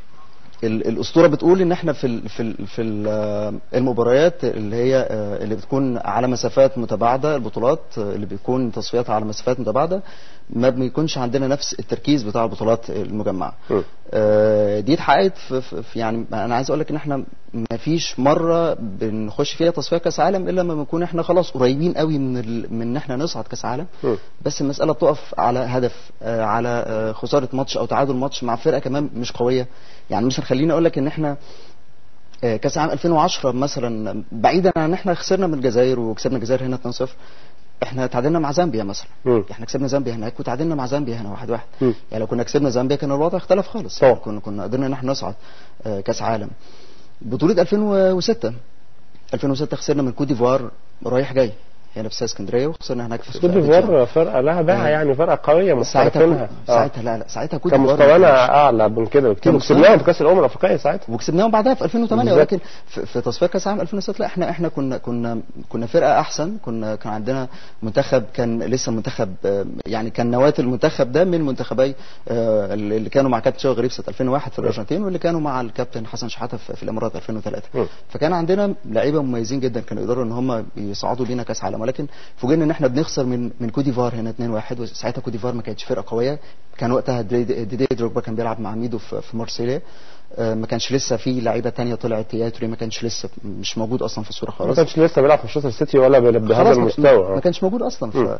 ال- الاسطوره بتقول ان احنا في ال في ال في ال آه، المباريات اللي هي آه، اللي بتكون على مسافات متباعده البطولات آه، اللي بيكون تصفياتها على مسافات متباعده ما بيكونش عندنا نفس التركيز بتاع البطولات المجمعه م. آه، دي اتحققت في, في في- يعني انا عايز اقول لك ان احنا ما فيش مره بنخش فيها تصفيات كاس عالم الا لما بنكون احنا خلاص قريبين قوي من ال... من ان احنا نصعد كاس عالم م. بس المساله بتقف على هدف آه، على آه، خساره ماتش او تعادل ماتش مع فرقه كمان مش قويه يعني مثلا خليني اقول لك ان احنا آه، كاس عام 2010 مثلا بعيدا عن ان احنا خسرنا من الجزائر وكسبنا الجزائر هنا 2-0 احنا تعادلنا مع زامبيا مثلا مم. احنا كسبنا زامبيا هناك وتعادلنا مع زامبيا هنا واحد واحد مم. يعني لو كنا كسبنا زامبيا كان الوضع اختلف خالص طبعا. كنا كنا قدرنا ان احنا نصعد آه، كاس عالم بطولة 2006 2006 خسرنا من كوت ديفوار رايح جاي هنا في اسكندريه وخسرنا هناك في كوت في أبيجان. ديفوار فرقه لها باع آه. يعني فرقه قويه ساعتها محترفينها كو- آه. ساعتها لا لا ساعتها كوت كان ديفوار مستوانا اعلى من كده بكتير كان وكسبناهم مستوانا- في كاس الامم الافريقيه ساعتها وكسبناهم بعدها في 2008 بالظبط. ولكن في, في تصفيات كاس العالم 2006 لا احنا احنا كنا كنا كنا فرقه احسن كنا كان عندنا منتخب كان لسه منتخب آه، يعني كان نواه المنتخب ده من منتخبي آه، اللي كانوا مع كابتن شوقي غريب سنه 2001 في الارجنتين واللي كانوا مع الكابتن حسن شحاته في, في الامارات 2003 م. فكان عندنا لعيبه مميزين جدا كانوا يقدروا ان هم يصعدوا بينا كاس عالم ولكن فوجئنا ان احنا بنخسر من من كوت ديفوار هنا 2-1 وساعتها كوت ديفوار ما كانتش فرقه قويه كان وقتها ديدي ديدي دروجبا كان بيلعب مع ميدو في, في مارسيليا آه، ما كانش لسه في لعيبه تانية طلعت تياتري ما كانش لسه مش موجود اصلا في الصوره ما خالص كانش لسه بيلعب في مانشستر سيتي ولا بال- بهذا خلاص ما- المستوى ما آه. كانش موجود اصلا ف مم.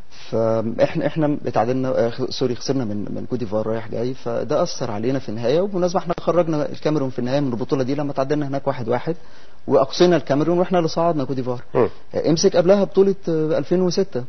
فاحنا احنا اتعادلنا آه، خ- سوري خسرنا من من كوت ديفوار رايح جاي فده اثر علينا في النهايه وبالمناسبه احنا خرجنا الكاميرون في النهايه من البطوله دي لما تعادلنا هناك واحد واحد واقصينا الكاميرون واحنا اللي صعدنا كوت ديفوار مم. آه، امسك قبلها بطوله آه، 2006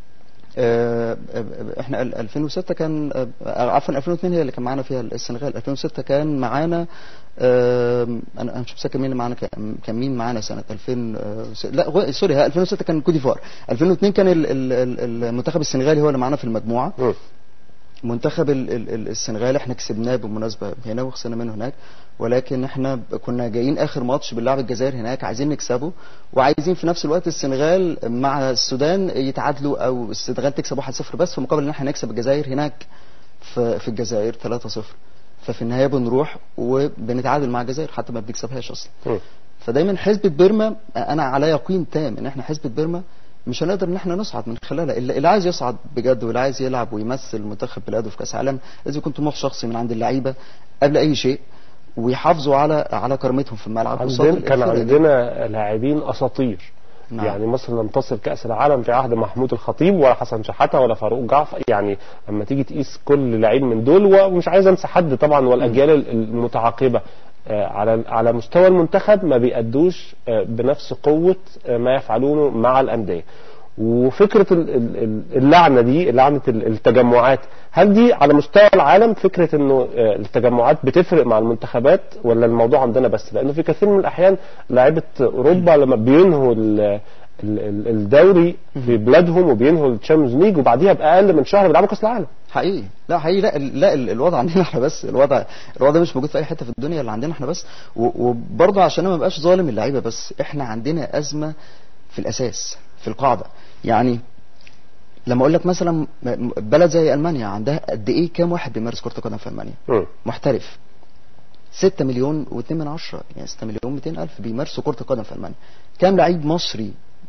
آه، آه، احنا ال- 2006 كان آه، عفوا 2002 هي اللي كان معانا فيها السنغال 2006 كان معانا آه، انا أنا مش متذكر مين اللي معانا كان كان مين معانا سنه 2000 آه، س- لا غ- سوري ها، 2006 كان كوت ديفوار 2002 كان ال- ال- ال- المنتخب السنغالي هو اللي معانا في المجموعه مم. منتخب ال- ال- ال- السنغال احنا كسبناه بالمناسبه هنا وخسرنا منه هناك ولكن احنا ب- كنا جايين اخر ماتش بنلعب الجزائر هناك عايزين نكسبه وعايزين في نفس الوقت السنغال مع السودان يتعادلوا او السنغال تكسب 1-0 بس في مقابل ان احنا نكسب الجزائر هناك في, في الجزائر 3-0 ففي النهايه بنروح وبنتعادل مع الجزائر حتى ما بنكسبهاش اصلا مم. فدايما حسبة بيرما انا على يقين تام ان احنا حسبة بيرما مش هنقدر ان احنا نصعد من خلالها اللي اللي عايز يصعد بجد واللي عايز يلعب ويمثل منتخب بلاده في كاس عالم لازم يكون طموح شخصي من عند اللعيبه قبل اي شيء ويحافظوا على على كرامتهم في الملعب قصاد عندنا كان الفرق دي. عندنا لاعبين اساطير نعم. يعني مصر لم تصل كاس العالم في عهد محمود الخطيب ولا حسن شحاته ولا فاروق جعفر يعني لما تيجي تقيس كل لعيب من دول ومش عايز انسى حد طبعا والاجيال المتعاقبه آه، على على مستوى المنتخب ما بيأدوش آه، بنفس قوه آه، ما يفعلونه مع الانديه وفكره ال- ال- ال- اللعنه دي لعنه ال- التجمعات هل دي على مستوى العالم فكره انه آه، التجمعات بتفرق مع المنتخبات ولا الموضوع عندنا بس لانه في كثير من الاحيان لاعيبه اوروبا لما بينهوا ال- ال- ال- الدوري في بلادهم وبينهوا الشامبيونز ليج وبعديها باقل من شهر بيلعبوا كاس العالم حقيقي لا حقيقي لا لا ال- الوضع عندنا احنا بس الوضع الوضع مش موجود في اي حته في الدنيا اللي عندنا احنا بس و- وبرضه عشان انا ما بقاش ظالم اللعيبه بس احنا عندنا ازمه في الاساس في القاعده يعني لما اقول لك مثلا م- م- بلد زي المانيا عندها قد ايه كام واحد بيمارس كره القدم في المانيا مم. محترف 6 مليون و2 من عشرة يعني 6 مليون 200 الف بيمارسوا كره القدم في المانيا كام لعيب مصري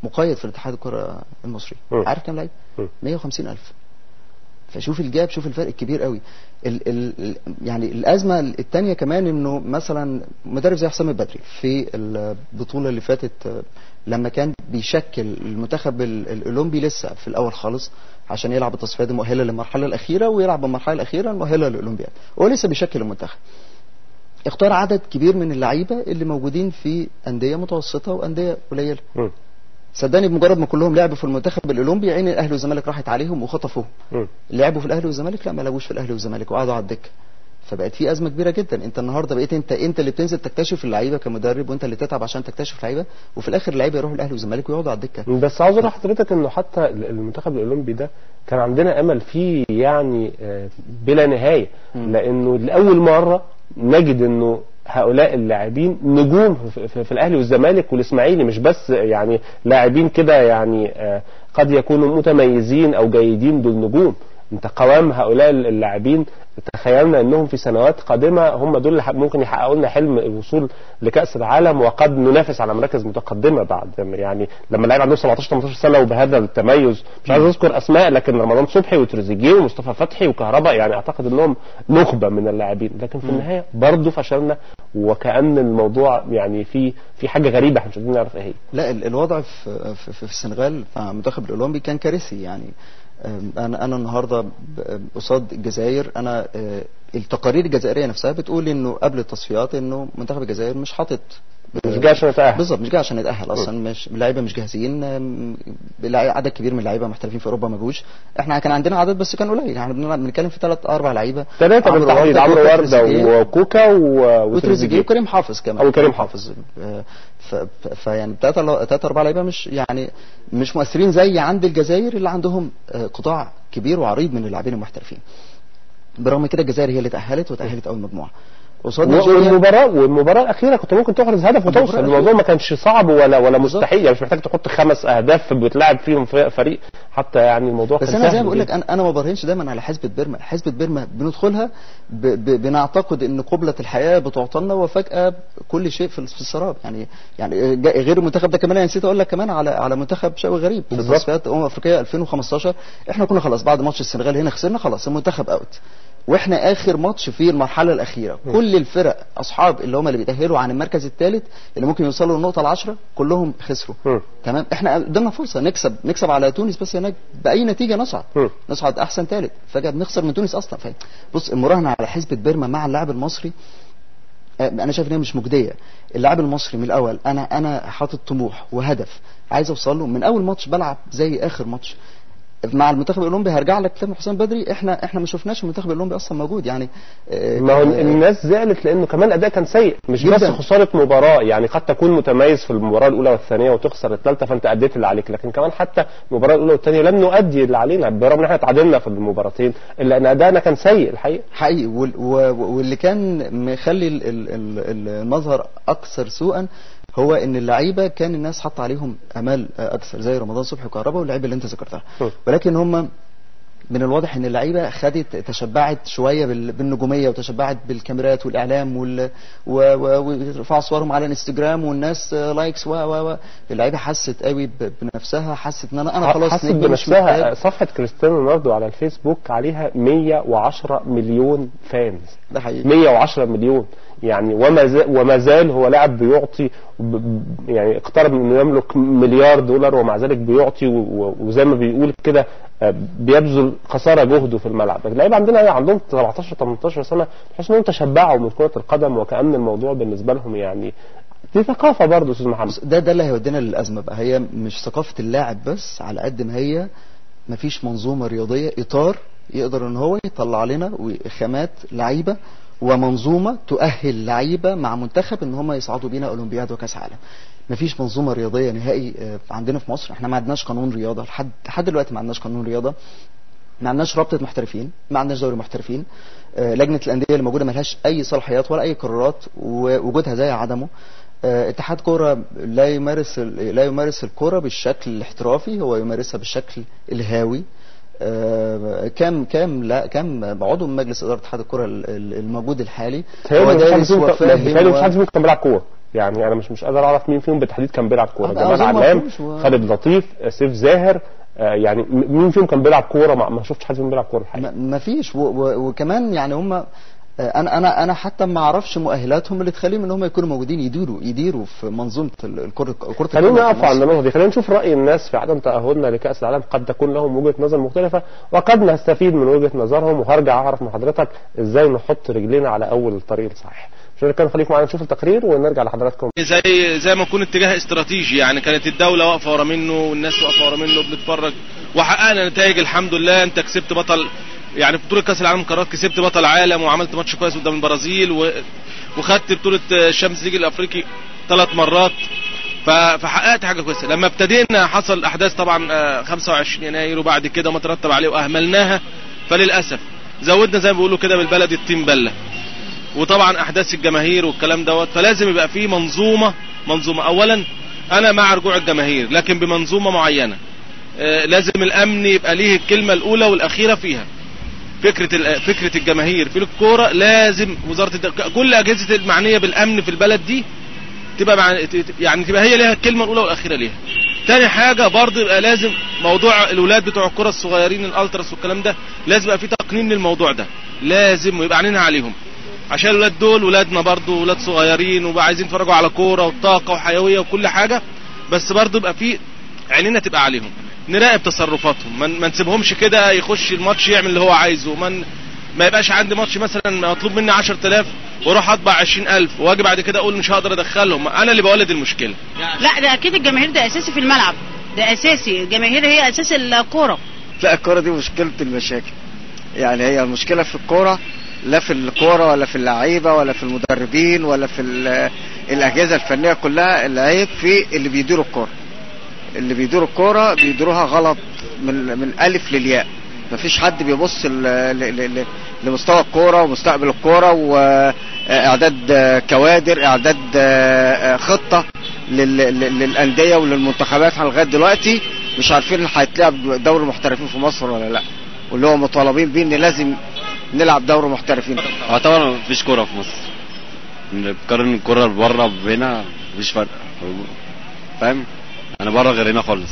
مقيد في الاتحاد الكره المصري مم. عارف كام لعيب مم. 150 الف فشوف الجاب شوف الفرق الكبير قوي ال ال ال- يعني الازمه الثانيه كمان انه مثلا مدرب زي حسام البدري في البطوله اللي فاتت آه، لما كان بيشكل المنتخب ال- الاولمبي لسه في الاول خالص عشان يلعب التصفيات المؤهله للمرحله الاخيره ويلعب المرحله الاخيره المؤهله للاولمبياد هو لسه بيشكل المنتخب اختار عدد كبير من اللعيبه اللي موجودين في انديه متوسطه وانديه قليله مم. صدقني بمجرد ما كلهم لعبوا في المنتخب الاولمبي عين الاهلي والزمالك راحت عليهم وخطفوهم مم. لعبوا في الاهلي والزمالك لا ما لعبوش في الاهلي والزمالك وقعدوا على الدكه فبقت في ازمه كبيره جدا انت النهارده بقيت انت انت اللي بتنزل تكتشف اللعيبه كمدرب وانت اللي تتعب عشان تكتشف اللعيبه وفي الاخر اللعيبه يروحوا الاهلي والزمالك ويقعدوا على الدكه بس عاوز اقول لحضرتك انه حتى المنتخب الاولمبي ده كان عندنا امل فيه يعني آه، بلا نهايه مم. لانه لاول مره نجد انه هؤلاء اللاعبين نجوم في, في, في الاهلي والزمالك والاسماعيلي مش بس يعني لاعبين كده يعني آه، قد يكونوا متميزين او جيدين دول نجوم انت قوام هؤلاء اللاعبين تخيلنا انهم في سنوات قادمه هم دول اللي ممكن يحققوا لنا حلم الوصول لكاس العالم وقد ننافس على مراكز متقدمه بعد يعني لما اللعيبه عندهم 17 18 سنه وبهذا التميز مش عايز اذكر اسماء لكن رمضان صبحي وتريزيجيه ومصطفى فتحي وكهرباء يعني اعتقد انهم نخبه من اللاعبين لكن في النهايه برضه فشلنا وكان الموضوع يعني في في حاجه غريبه احنا مش قادرين نعرف ايه هي لا ال- الوضع في في, في السنغال مع المنتخب الاولمبي كان كارثي يعني أم، انا انا النهارده ب- قصاد الجزائر انا آه، التقارير الجزائريه نفسها بتقول انه قبل التصفيات انه منتخب الجزائر مش حاطط مش جاي عشان نتاهل بالظبط مش جاي عشان يتاهل اصلا مش اللعيبه مش جاهزين أم، بلا- عدد كبير من اللعيبه محترفين في اوروبا ما جوش احنا كان عندنا عدد بس كان قليل احنا بنلعب- بنتكلم في ثلاث اربع لعيبه ثلاثه عمرو بالتحديد وردة، عمرو كوكا، ورده تريزيجيه. وكوكا و- وتريزيجيه وتريزيجيه وكريم حافظ كمان أو كريم حافظ. آه، ف- ف- فيعني ثلاثة ثلاثة أربعة لعيبة مش يعني مش مؤثرين زي عند الجزائر اللي عندهم آه، قطاع كبير وعريض من اللاعبين المحترفين. برغم كده الجزائر هي اللي تأهلت وتأهلت أول مجموعة. قصاد نيجيريا والمباراة والمباراة الأخيرة كنت ممكن تحرز هدف وتوصل المباراة الموضوع ما كانش صعب ولا ولا بالظبط. مستحيل يعني مش محتاج تحط خمس أهداف بتلعب فيهم في- فريق حتى يعني الموضوع بس كان انا زي سهل ما بقول لك جداً. انا انا ما برهنش دايما على حسبة بيرما، حسبة بيرما بندخلها ب ب بنعتقد ان قبلة الحياة بتعطلنا وفجأة كل شيء في في السراب يعني يعني جا- غير المنتخب ده كمان انا نسيت اقول لك كمان على على منتخب شقوي غريب في بالظبط. تصفيات امم افريقيا 2015 احنا كنا خلاص بعد ماتش السنغال هنا خسرنا خلاص المنتخب اوت واحنا اخر ماتش في المرحله الاخيره كل الفرق اصحاب اللي هم اللي بيتاهلوا عن المركز الثالث اللي ممكن يوصلوا للنقطه العشرة كلهم خسروا مم. تمام احنا قدامنا فرصه نكسب نكسب على تونس بس هناك باي نتيجه نصعد مم. نصعد احسن ثالث فجاه بنخسر من تونس اصلا فاهم بص المراهنه على حسبه بيرما مع اللاعب المصري آه، انا شايف ان هي مش مجديه اللاعب المصري من الاول انا انا حاطط طموح وهدف عايز اوصل له من اول ماتش بلعب زي اخر ماتش مع المنتخب الاولمبي هرجع لك كلام حسام بدري احنا احنا ما شفناش المنتخب الاولمبي اصلا موجود يعني آه، ما هو آه، الناس زعلت لانه كمان الاداء كان سيء مش بس جداً. خساره مباراه يعني قد تكون متميز في المباراه الاولى والثانيه وتخسر الثالثه فانت اديت اللي عليك لكن كمان حتى المباراه الاولى والثانيه لم نؤدي اللي علينا برغم ان احنا تعادلنا في المباراتين الا ان ادائنا كان سيء الحقيقه حقيقي وال- و- واللي كان مخلي ال- ال- ال- المظهر اكثر سوءا هو ان اللعيبه كان الناس حاطه عليهم امال اكثر زي رمضان صبحي وكهربا واللعيبه اللي انت ذكرتها م. ولكن هم من الواضح ان اللعيبه خدت تشبعت شويه بال- بالنجوميه وتشبعت بالكاميرات والاعلام وال و- و- ويرفعوا صورهم على الانستجرام والناس آه، لايكس و و و اللعيبه حست قوي ب- بنفسها حست ان انا انا خلاص حست نجم مش بنفسها محتاج. صفحه كريستيانو رونالدو على الفيسبوك عليها 110 مليون فانز ده حقيقي 110 مليون يعني وما زال وما زال هو لاعب بيعطي ب- ب- يعني اقترب من انه يملك مليار دولار ومع ذلك بيعطي و- و- وزي ما بيقول كده آه، بيبذل قصارى جهده في الملعب اللعيبه عندنا عندهم 17 18 سنه تحس انهم تشبعوا من كره القدم وكان الموضوع بالنسبه لهم يعني دي ثقافه برضه يا استاذ محمد بص، ده ده اللي هيودينا للازمه بقى هي مش ثقافه اللاعب بس على قد ما هي مفيش منظومه رياضيه اطار يقدر ان هو يطلع لنا خامات لعيبه ومنظومه تؤهل لعيبه مع منتخب ان هم يصعدوا بينا اولمبياد وكاس عالم مفيش منظومه رياضيه نهائي آه، عندنا في مصر احنا ما عندناش قانون رياضه لحد لحد دلوقتي ما عندناش قانون رياضه ما عندناش رابطه محترفين ما عندناش دوري محترفين آه، لجنه الانديه اللي موجوده ملهاش اي صلاحيات ولا اي قرارات ووجودها زي عدمه آه، اتحاد كوره لا يمارس ال- لا يمارس الكوره بالشكل الاحترافي هو يمارسها بالشكل الهاوي آه، كام كام لا كام عضو من مجلس اداره اتحاد الكوره ال- ال- الموجود الحالي هو تهيألي مفيش حد دارس فيهم كان- وفاهم بيتهيألي مفيش و- حد فيهم كان بيلعب كوره يعني انا مش مش قادر اعرف مين فيهم بالتحديد كان بيلعب كوره آه، جمال أظن علام مفهومش و- خالد لطيف آه، سيف زاهر آه، يعني م- مين فيهم كان بيلعب كوره ما ما شفتش حد فيهم بيلعب كوره الحقيقه ما فيش و و وكمان يعني هم انا انا انا حتى ما اعرفش مؤهلاتهم اللي تخليهم ان هم يكونوا موجودين يديروا يديروا في منظومه ال- الكره كره خلينا القدم في نقف عند مصر. النقطه دي خلينا نشوف راي الناس في عدم تاهلنا لكاس العالم قد تكون لهم وجهه نظر مختلفه وقد نستفيد من وجهه نظرهم وهرجع اعرف من حضرتك ازاي نحط رجلينا على اول الطريق الصحيح مش كان خليكم معانا نشوف التقرير ونرجع لحضراتكم زي زي ما يكون اتجاه استراتيجي يعني كانت الدوله واقفه ورا منه والناس واقفه ورا منه بنتفرج وحققنا نتائج الحمد لله انت كسبت بطل يعني في بطوله كاس العالم قارات كسبت بطل عالم وعملت ماتش كويس قدام البرازيل و... وخدت بطوله الشامبيونز ليج الافريقي ثلاث مرات ف... فحققت حاجه كويسه لما ابتدينا حصل احداث طبعا آه، 25 يناير وبعد كده ما ترتب عليه واهملناها فللاسف زودنا زي ما بيقولوا كده بالبلد التيم بله وطبعا احداث الجماهير والكلام دوت فلازم يبقى في منظومه منظومه اولا انا مع رجوع الجماهير لكن بمنظومه معينه آه، لازم الامن يبقى ليه الكلمه الاولى والاخيره فيها فكره ال- فكره الجماهير في الكوره لازم وزاره الد... كل اجهزه المعنيه بالامن في البلد دي تبقى مع... ت- يعني تبقى هي ليها الكلمه الاولى والاخيره ليها تاني حاجه برضه يبقى لازم موضوع الولاد بتوع الكره الصغيرين الالتراس والكلام ده لازم يبقى في تقنين للموضوع ده لازم ويبقى عينينا عليهم عشان الولاد دول ولادنا برضه ولاد صغيرين وبقى عايزين يتفرجوا على كوره وطاقه وحيويه وكل حاجه بس برضه يبقى في عينينا تبقى عليهم نراقب تصرفاتهم ما ما نسيبهمش كده يخش الماتش يعمل اللي هو عايزه ما ن- ما يبقاش عندي ماتش مثلا مطلوب مني 10000 واروح اطبع 20000 واجي بعد كده اقول مش هقدر ادخلهم انا اللي بولد المشكله لا ده اكيد الجماهير ده اساسي في الملعب ده اساسي الجماهير هي اساس الكوره لا الكرة دي مشكلة المشاكل يعني هي المشكلة في الكورة لا في الكورة ولا في اللعيبة ولا في المدربين ولا في ال- الأجهزة الفنية كلها العيب في اللي بيديروا الكورة اللي بيديروا الكورة بيديروها غلط من من ألف للياء مفيش حد بيبص ل- ل- ل- لمستوى الكورة ومستقبل الكورة وإعداد كوادر إعداد آه، خطة لل- لل- للأندية وللمنتخبات احنا لغاية دلوقتي مش عارفين هيتلعب دوري محترفين في مصر ولا لا واللي هو مطالبين بيه ان لازم نلعب دوري محترفين اه طبعا مفيش كوره في مصر نقارن الكوره بره بهنا مفيش فرق فاهم انا بره غير هنا خالص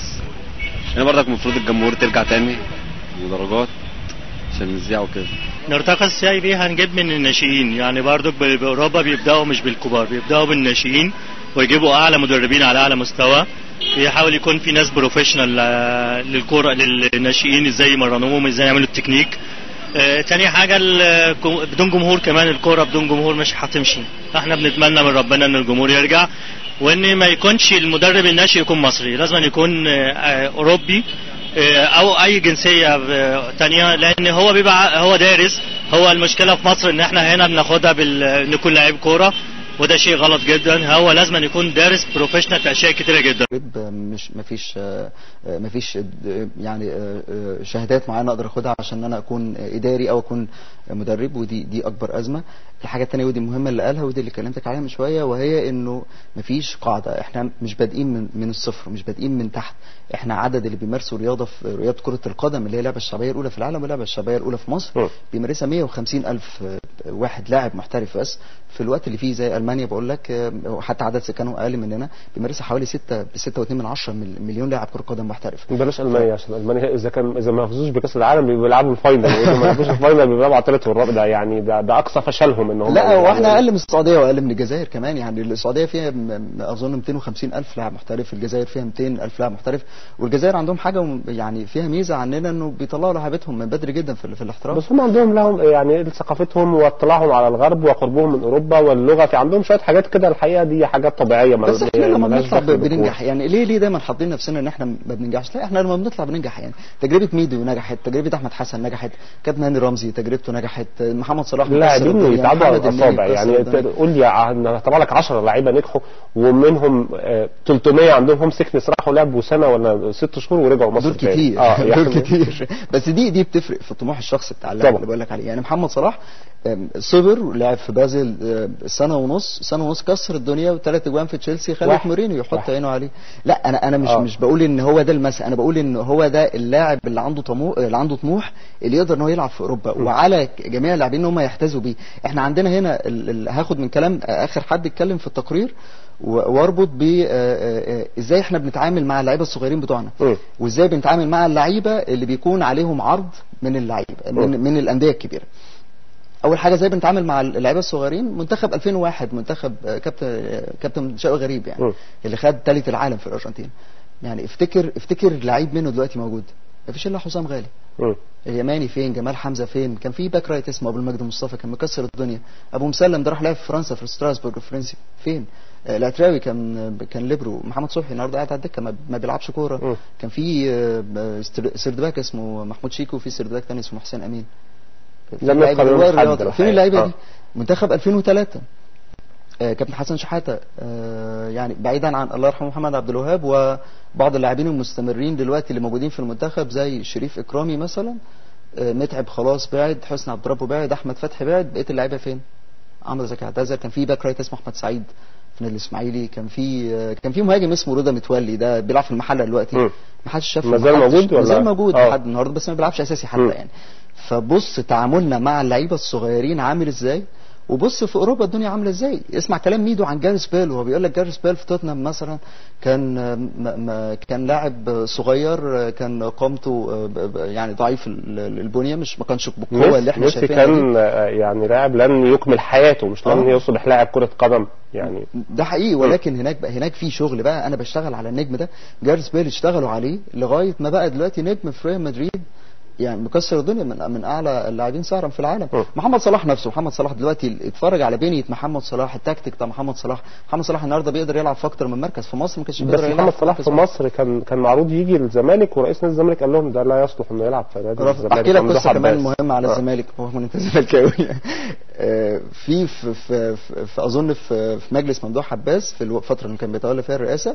هنا برضك المفروض الجمهور ترجع تاني ودرجات عشان نذيع وكده نرتقي ازاي بيه هنجيب من الناشئين يعني برضك ب- باوروبا بيبداوا مش بالكبار بيبداوا بالناشئين ويجيبوا اعلى مدربين على اعلى مستوى يحاول يكون في ناس بروفيشنال آه، للكوره للناشئين ازاي يمرنوهم ازاي يعملوا التكنيك آه، تاني حاجة ال- جو- بدون جمهور كمان الكورة بدون جمهور مش هتمشي احنا بنتمنى من ربنا ان الجمهور يرجع وان ما يكونش المدرب الناشئ يكون مصري لازم أن يكون آه، آه، اوروبي آه، او اي جنسية آه، تانية لان هو بيبقى هو دارس هو المشكلة في مصر ان احنا هنا بناخدها بال نكون لعيب كورة وده شيء غلط جدا هو لازم أن يكون دارس بروفيشنال في اشياء كتيرة جدا مدرب مش مفيش آه، آه، مفيش آه، يعني آه، آه، شهادات معينه اقدر اخدها عشان انا اكون اداري او اكون مدرب ودي دي اكبر ازمه الحاجه الثانيه ودي المهمه اللي قالها ودي اللي كلمتك عليها من شويه وهي انه مفيش قاعده احنا مش بادئين من من الصفر مش بادئين من تحت احنا عدد اللي بيمارسوا رياضه في رياضه كره القدم اللي هي اللعبه الشعبيه الاولى في العالم واللعبه الشعبيه الاولى في مصر م. بيمارسها 150 الف آه، واحد لاعب محترف بس في الوقت اللي فيه زي المانيا بقول لك آه، حتى عدد سكانهم اقل مننا بيمارسها حوالي 6 6.2 من 10 مليون لاعب كره قدم محترف بلاش المانيا عشان المانيا اذا كان اذا ما فازوش بكاس العالم بيبقوا بيلعبوا الفاينل واذا ما فازوش الفاينل بيلعبوا على الثالث والرابع ده يعني ده, ده اقصى فشلهم ان هم لا يعني- واحنا اقل من السعوديه واقل من الجزائر كمان يعني السعوديه فيها م- م- اظن 250 الف لاعب محترف الجزائر فيها 200 الف لاعب محترف والجزائر عندهم حاجه م- يعني فيها ميزه عننا انه بيطلعوا لعيبتهم من بدري جدا في, ال- في الاحتراف بس هم عندهم لهم يعني ثقافتهم واطلاعهم على الغرب وقربهم من اوروبا واللغه في عندهم شويه حاجات كده الحقيقه دي حاجات طبيعيه ما- بس احنا لما ملهاش بنطلع دخل ب- بننجح بالكورة. يعني ليه ليه دايما حاطين نفسنا ان احنا ما بننجحش لا احنا لما بنطلع بننجح يعني تجربه ميدو نجحت تجربه احمد حسن نجحت كابتن هاني رمزي تجربته نجحت محمد صلاح مكسر لاعبين الدنيا، يتعدوا على محمد النني الاصابع مكسر يعني الدنيا. ت- قول لي ع- طبعا لك 10 لعيبه نجحوا ومنهم آه، 300 عندهم هوم سيكنس راحوا لعبوا سنه ولا ست شهور ورجعوا مصر دول تاني. كتير اه دول يعني كتير بس دي دي بتفرق في الطموح الشخصي بتاع اللاعب طبعا. اللي بقول لك عليه يعني محمد صلاح آم، صبر لعب في بازل آم، سنه ونص سنه ونص كسر الدنيا وثلاث اجوان في تشيلسي خلت واحد. مورينيو يحط واحد. عينه عليه لا انا انا مش آه. مش بقول ان هو ده المثل انا بقول ان هو ده اللاعب اللي عنده طموح اللي عنده طموح اللي يقدر ان هو يلعب في اوروبا وعلى جميع اللاعبين ان هم يحتذوا بيه احنا عندنا هنا ال- ال- هاخد من كلام اخر حد اتكلم في التقرير و- واربط ب آه، آه، آه، ازاي احنا بنتعامل مع اللعيبه الصغيرين بتوعنا مم. وازاي بنتعامل مع اللعيبه اللي بيكون عليهم عرض من اللعيبه من, من الانديه الكبيره اول حاجه ازاي بنتعامل مع اللعيبه الصغيرين منتخب 2001 منتخب آه، كابتن آه، كابتن شوقي غريب يعني مم. اللي خد ثالث العالم في الارجنتين يعني افتكر افتكر لعيب منه دلوقتي موجود مفيش الا حسام غالي مم. اليماني فين جمال حمزه فين كان في باك رايت اسمه ابو المجد مصطفى كان مكسر الدنيا ابو مسلم ده راح لعب في فرنسا في ستراسبورغ الفرنسي فين آه، العتراوي كان كان ليبرو محمد صبحي النهارده قاعد على الدكه ما ما بيلعبش مم. كوره كان في آه، آه، ستر- سردباك اسمه محمود شيكو وفي سردباك تاني اسمه حسين امين لم في يبقى لعيبة منهم جوه حد الرياضة. الحقيقة. فين اللعيبه آه. دي منتخب 2003 آه، كابتن حسن شحاته آه، يعني بعيدا عن الله يرحمه محمد عبد الوهاب وبعض اللاعبين المستمرين دلوقتي اللي موجودين في المنتخب زي شريف اكرامي مثلا آه، متعب خلاص بعد حسني عبد ربه بعد احمد فتحي بعد بقيه اللعيبه فين عمرو زكي اعتذر كان في باك رايت اسمه احمد سعيد في نادي الاسماعيلي كان في آه، كان في مهاجم اسمه رضا متولي ده بيلعب في المحله دلوقتي مم. ما حدش شافه ما زال محدش- موجود ما ولا؟ زال موجود آه. لحد النهارده بس ما بيلعبش اساسي حتى مم. يعني فبص تعاملنا مع اللعيبه الصغيرين عامل ازاي وبص في اوروبا الدنيا عامله ازاي اسمع كلام ميدو عن جاريس بيل وهو بيقول لك جاريس بيل في توتنهام مثلا كان ما ما كان لاعب صغير كان قامته ب- ب- يعني ضعيف ال- ال- البنيه مش ما كانش بالقوه اللي احنا ميسي شايفينها دي. كان آه، يعني لاعب لن يكمل حياته مش لن آه. يصبح لاعب كرة قدم يعني ده حقيقي ولكن هناك بقى هناك في شغل بقى انا بشتغل على النجم ده جاريس بيل اشتغلوا عليه لغايه ما بقى دلوقتي نجم في ريال مدريد يعني مكسر الدنيا من من اعلى اللاعبين سعرا في العالم م. محمد صلاح نفسه محمد صلاح دلوقتي اتفرج على بنيه محمد صلاح التكتيك بتاع محمد صلاح محمد صلاح النهارده بيقدر يلعب في اكتر من مركز في مصر ما كانش بس بيقدر يلعب محمد صلاح مركز في واحد. مصر كان كان معروض يجي الزمالك ورئيس نادي الزمالك قال لهم ده لا يصلح انه يلعب في نادي رف- الزمالك احكي لك ممدوح قصه كمان عباس. مهمه على آه. الزمالك رغم ان انت زملكاوي آه، في في في, في, في اظن في, في مجلس ممدوح عباس في الفتره اللي كان بيتولى فيها الرئاسه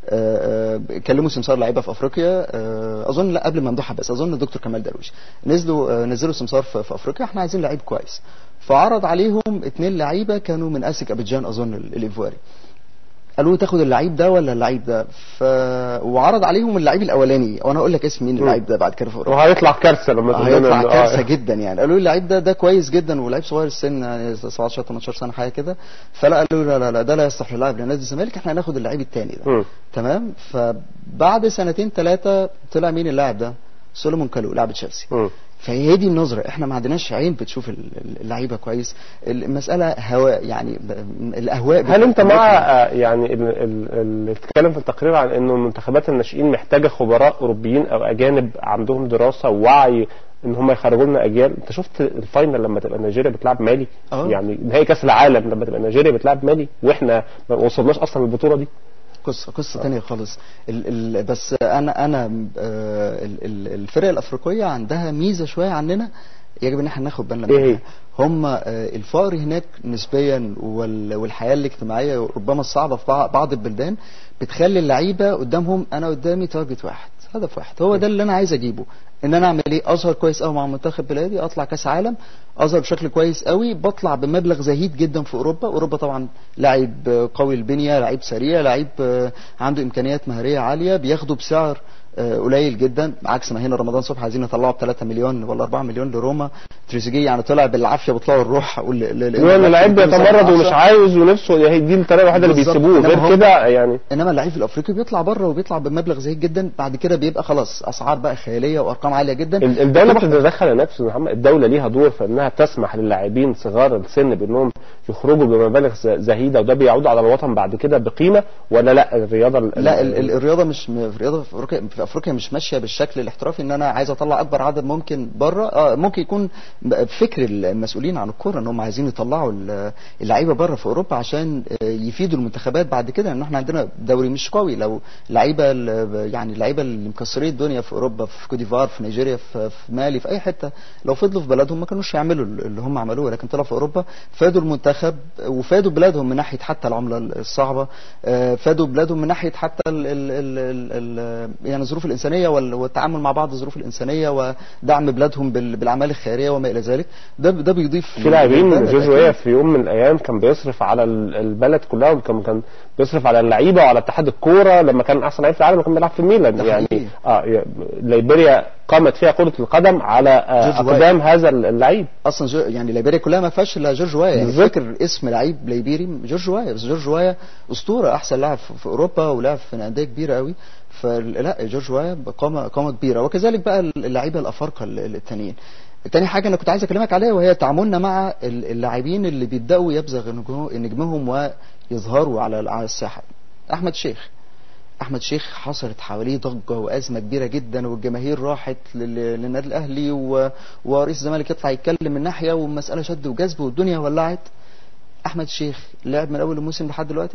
آه، آه، كلموا سمسار لعيبه في افريقيا آه، اظن لا قبل ممدوح عباس اظن الدكتور كمال درويش نزلوا آه، نزلوا سمسار في, في افريقيا احنا عايزين لعيب كويس فعرض عليهم اتنين لعيبه كانوا من اسك ابيجان اظن ال- الايفواري قالوا له تاخد اللعيب ده ولا اللعيب ده ف... وعرض عليهم اللعيب الاولاني وانا هقول لك اسم مين اللعيب ده بعد كده في أوروبا. وهيطلع كارثه لما تقول لنا هيطلع إنه- كارثه آه. جدا يعني قالوا لي اللعيب ده ده كويس جدا ولعيب صغير السن يعني 17 18 سنه حاجه كده فلا قالوا لا لا لا ده لا يصلح للاعب لنادي الزمالك احنا هناخد اللعيب الثاني ده مم. تمام فبعد سنتين ثلاثه طلع مين اللاعب ده سولومون كالو لاعب تشيلسي مم. فهي دي النظره احنا ما عندناش عين بتشوف ال- ال- اللعيبه كويس المساله هواء يعني ب- الاهواء هل انت بتبقى مع ممكن- آه، يعني ال- ال- اللي اتكلم في التقرير عن انه منتخبات الناشئين محتاجه خبراء اوروبيين او اجانب عندهم دراسه ووعي ان هم يخرجوا لنا اجيال انت شفت الفاينل لما تبقى نيجيريا بتلعب مالي آه. يعني نهائي كاس العالم لما تبقى نيجيريا بتلعب مالي واحنا ما وصلناش اصلا للبطوله دي قصه قصه تانية خالص ال ال بس انا انا آه، ال- ال- الفرق الافريقيه عندها ميزه شويه عننا يجب ان احنا ناخد بالنا إيه هي؟ منها هم آه، الفقر هناك نسبيا وال- والحياه الاجتماعيه ربما الصعبه في بع- بعض البلدان بتخلي اللعيبه قدامهم انا قدامي تارجت واحد هدف واحد هو ده اللي انا عايز اجيبه ان انا اعمل ايه اظهر كويس قوي مع منتخب بلادي اطلع كاس عالم اظهر بشكل كويس قوي بطلع بمبلغ زهيد جدا في اوروبا اوروبا طبعا لاعب آه، قوي البنيه لعيب سريع لعيب آه، عنده امكانيات مهاريه عاليه بياخده بسعر آه، قليل جدا عكس ما هنا رمضان صبحي عايزين نطلعه ب 3 مليون ولا 4 مليون لروما تريزيجيه يعني طلع بالعافيه بيطلعوا الروح اقول ل- ل- ل- يعني اللعيب كل سنة بيتمرد ومش عشرة. عايز ونفسه هي دي الطريقه الوحيده اللي بالظبط. بيسيبوه إنما غير هم- كده يعني انما اللعيب الافريقي بيطلع بره وبيطلع بمبلغ زهيد جدا بعد كده بيبقى خلاص اسعار بقى خياليه وارقام عاليه جدا ال- الدولة بتبقى- بتتدخل يا نفس محمد الدولة ليها دور في انها تسمح للاعبين صغار السن بانهم يخرجوا بمبالغ ز- زهيدة وده بيعود على الوطن بعد كده بقيمة ولا لا الرياضة ال- لا ال- ال- الرياضه مش م- الرياضه في افريقيا في افريقيا مش ماشيه بالشكل الاحترافي ان انا عايز اطلع اكبر عدد ممكن بره اه ممكن يكون ب- فكر المسؤولين عن الكوره ان هم عايزين يطلعوا ال- اللعيبه بره في اوروبا عشان آه، يفيدوا المنتخبات بعد كده ان احنا عندنا دوري مش قوي لو لعيبه ال- يعني اللعيبه اللي مكسرين الدنيا في اوروبا في كوديفار في نيجيريا في, في مالي في اي حته لو فضلوا في بلدهم ما كانوش يعملوا اللي هم عملوه لكن طلعوا في اوروبا فادوا المنتخب وفادوا بلادهم من ناحيه حتى العمله الصعبه آه، فادوا بلادهم من ناحيه حتى ال ال ال ال ال يعني الظروف الانسانيه وال- والتعامل مع بعض الظروف الانسانيه ودعم بلادهم بال- بالاعمال الخيريه وما الى ذلك ده ده بيضيف في لاعبين للبلد جورج أكيد. ويا في يوم من الايام كان بيصرف على ال- البلد كلها وكان كان بيصرف على اللعيبه وعلى اتحاد الكوره لما كان احسن لعيب في العالم وكان بيلعب في ميلان ده يعني حقيقي. اه ي- ليبيريا قامت فيها كره القدم على آه جورج وايا. اقدام هذا اللعيب اصلا جو يعني ليبيريا كلها ما فيهاش الا جورج وايا يعني بالظبط. فاكر اسم لعيب ليبيري جورج وايا بس جورج وايا اسطوره احسن لاعب في في اوروبا ولعب في انديه كبيره قوي فلا جورج وايا قامه قامه كبيره وكذلك بقى اللعيبه الافارقه ال- ال- التانيين تاني حاجه انا كنت عايز اكلمك عليها وهي تعاملنا مع ال- اللاعبين اللي بيبداوا يبزغ نجوم- نجمهم ويظهروا على على الساحه احمد شيخ احمد شيخ حصلت حواليه ضجه وازمه كبيره جدا والجماهير راحت لل- للنادي الاهلي و... ورئيس الزمالك يطلع يتكلم من ناحيه والمساله شد وجذب والدنيا ولعت احمد شيخ لعب من اول الموسم لحد دلوقتي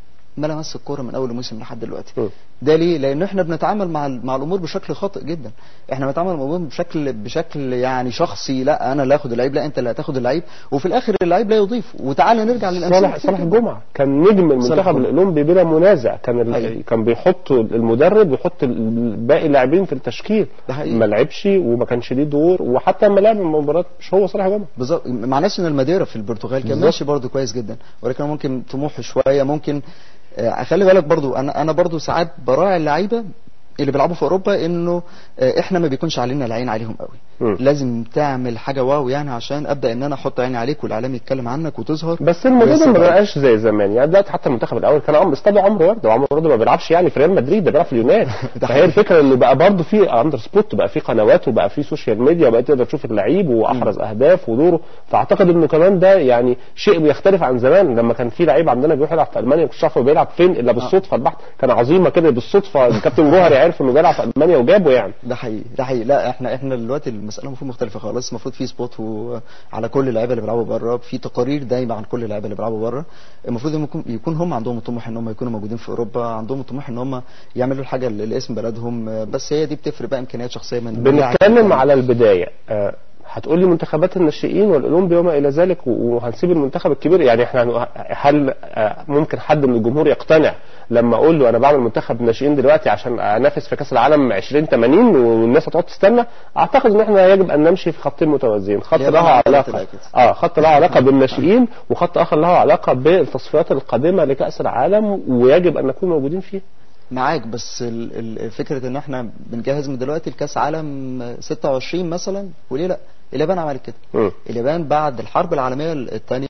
ما لمس الكوره من اول الموسم لحد دلوقتي م. ده ليه لان احنا بنتعامل مع ال- مع الامور بشكل خاطئ جدا احنا بنتعامل مع الامور بشكل بشكل يعني شخصي لا انا اللي هاخد اللعيب لا انت اللي هتاخد اللعيب وفي الاخر اللعيب لا يضيف وتعالى نرجع للامثله صالح كتير صالح جداً. جمعه كان نجم صالح المنتخب جمعة. الاولمبي بلا منازع كان ال- أيوة. كان بيحط المدرب ويحط ال- باقي اللاعبين في التشكيل ده حقيقي. ما لعبش وما كانش ليه دور وحتى لما لعب المباراه مش هو صالح جمعه بالظبط مع ناس ان الماديرا في البرتغال كان بالظبط. ماشي برضه كويس جدا ولكن ممكن طموح شويه ممكن آه، خلي بالك برضو انا انا برضو ساعات براعي اللعيبه اللي بيلعبوا في اوروبا انه آه، احنا ما بيكونش علينا العين عليهم قوي مم. لازم تعمل حاجه واو يعني عشان ابدا ان انا احط عيني عليك والاعلام يتكلم عنك وتظهر بس الموضوع بس ده ما بقى- بقاش زي زمان يعني دلوقتي حتى المنتخب الاول كان عمرو استاد عمرو ورده وعمرو ورده ما بيلعبش يعني في ريال مدريد ده بيلعب في اليونان ده فهي حقيقي. الفكره انه بقى برضه في اندر سبوت بقى في قنوات وبقى في سوشيال ميديا وبقى تقدر تشوف اللعيب واحرز اهداف ودوره فاعتقد انه كمان ده يعني شيء بيختلف عن زمان لما كان في لعيب عندنا بيروح يلعب في المانيا مش عارف هو بيلعب فين الا بالصدفه البحت كان عظيمه كده بالصدفه الكابتن جوهري عرف انه بيلعب في المانيا وجابه يعني ده حقيقي ده حقيقي لا احنا احنا دلوقتي المساله المفروض مختلفه خالص المفروض في سبوت على كل اللعيبه اللي بيلعبوا بره في تقارير دايما عن كل اللعيبه اللي بيلعبوا بره المفروض إن يكون يكون هم عندهم الطموح ان هم يكونوا موجودين في اوروبا عندهم الطموح ان هم يعملوا الحاجه اللي لاسم بلدهم بس هي دي بتفرق بقى امكانيات شخصيه من بنتكلم على البدايه آه، هتقول لي منتخبات الناشئين والاولمبي وما الى ذلك و- وهنسيب المنتخب الكبير يعني احنا هن- هل آه، ممكن حد من الجمهور يقتنع لما اقول له انا بعمل منتخب ناشئين دلوقتي عشان انافس في كاس العالم 2080 والناس هتقعد تستنى اعتقد ان احنا يجب ان نمشي في خطين متوازيين خط يا له بقى علاقه تبقى كده. اه خط له علاقه بالناشئين وخط اخر له علاقه بالتصفيات القادمه لكاس العالم ويجب ان نكون موجودين فيه معاك بس ال- ال- فكره ان احنا بنجهز من دلوقتي لكاس عالم 26 مثلا وليه لا اليابان عملت كده مم. اليابان بعد الحرب العالميه الثانيه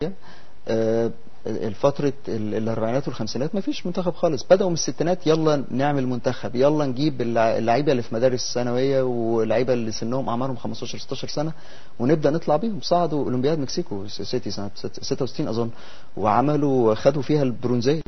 الفترة ال- الاربعينات والخمسينات ما فيش منتخب خالص بدأوا من الستينات يلا نعمل منتخب يلا نجيب اللع- اللعيبة اللي في مدارس ثانوية واللعيبة اللي سنهم أعمارهم 15 16 سنة ونبدأ نطلع بيهم صعدوا أولمبياد مكسيكو سيتي سنة 66 أظن وعملوا خدوا فيها البرونزية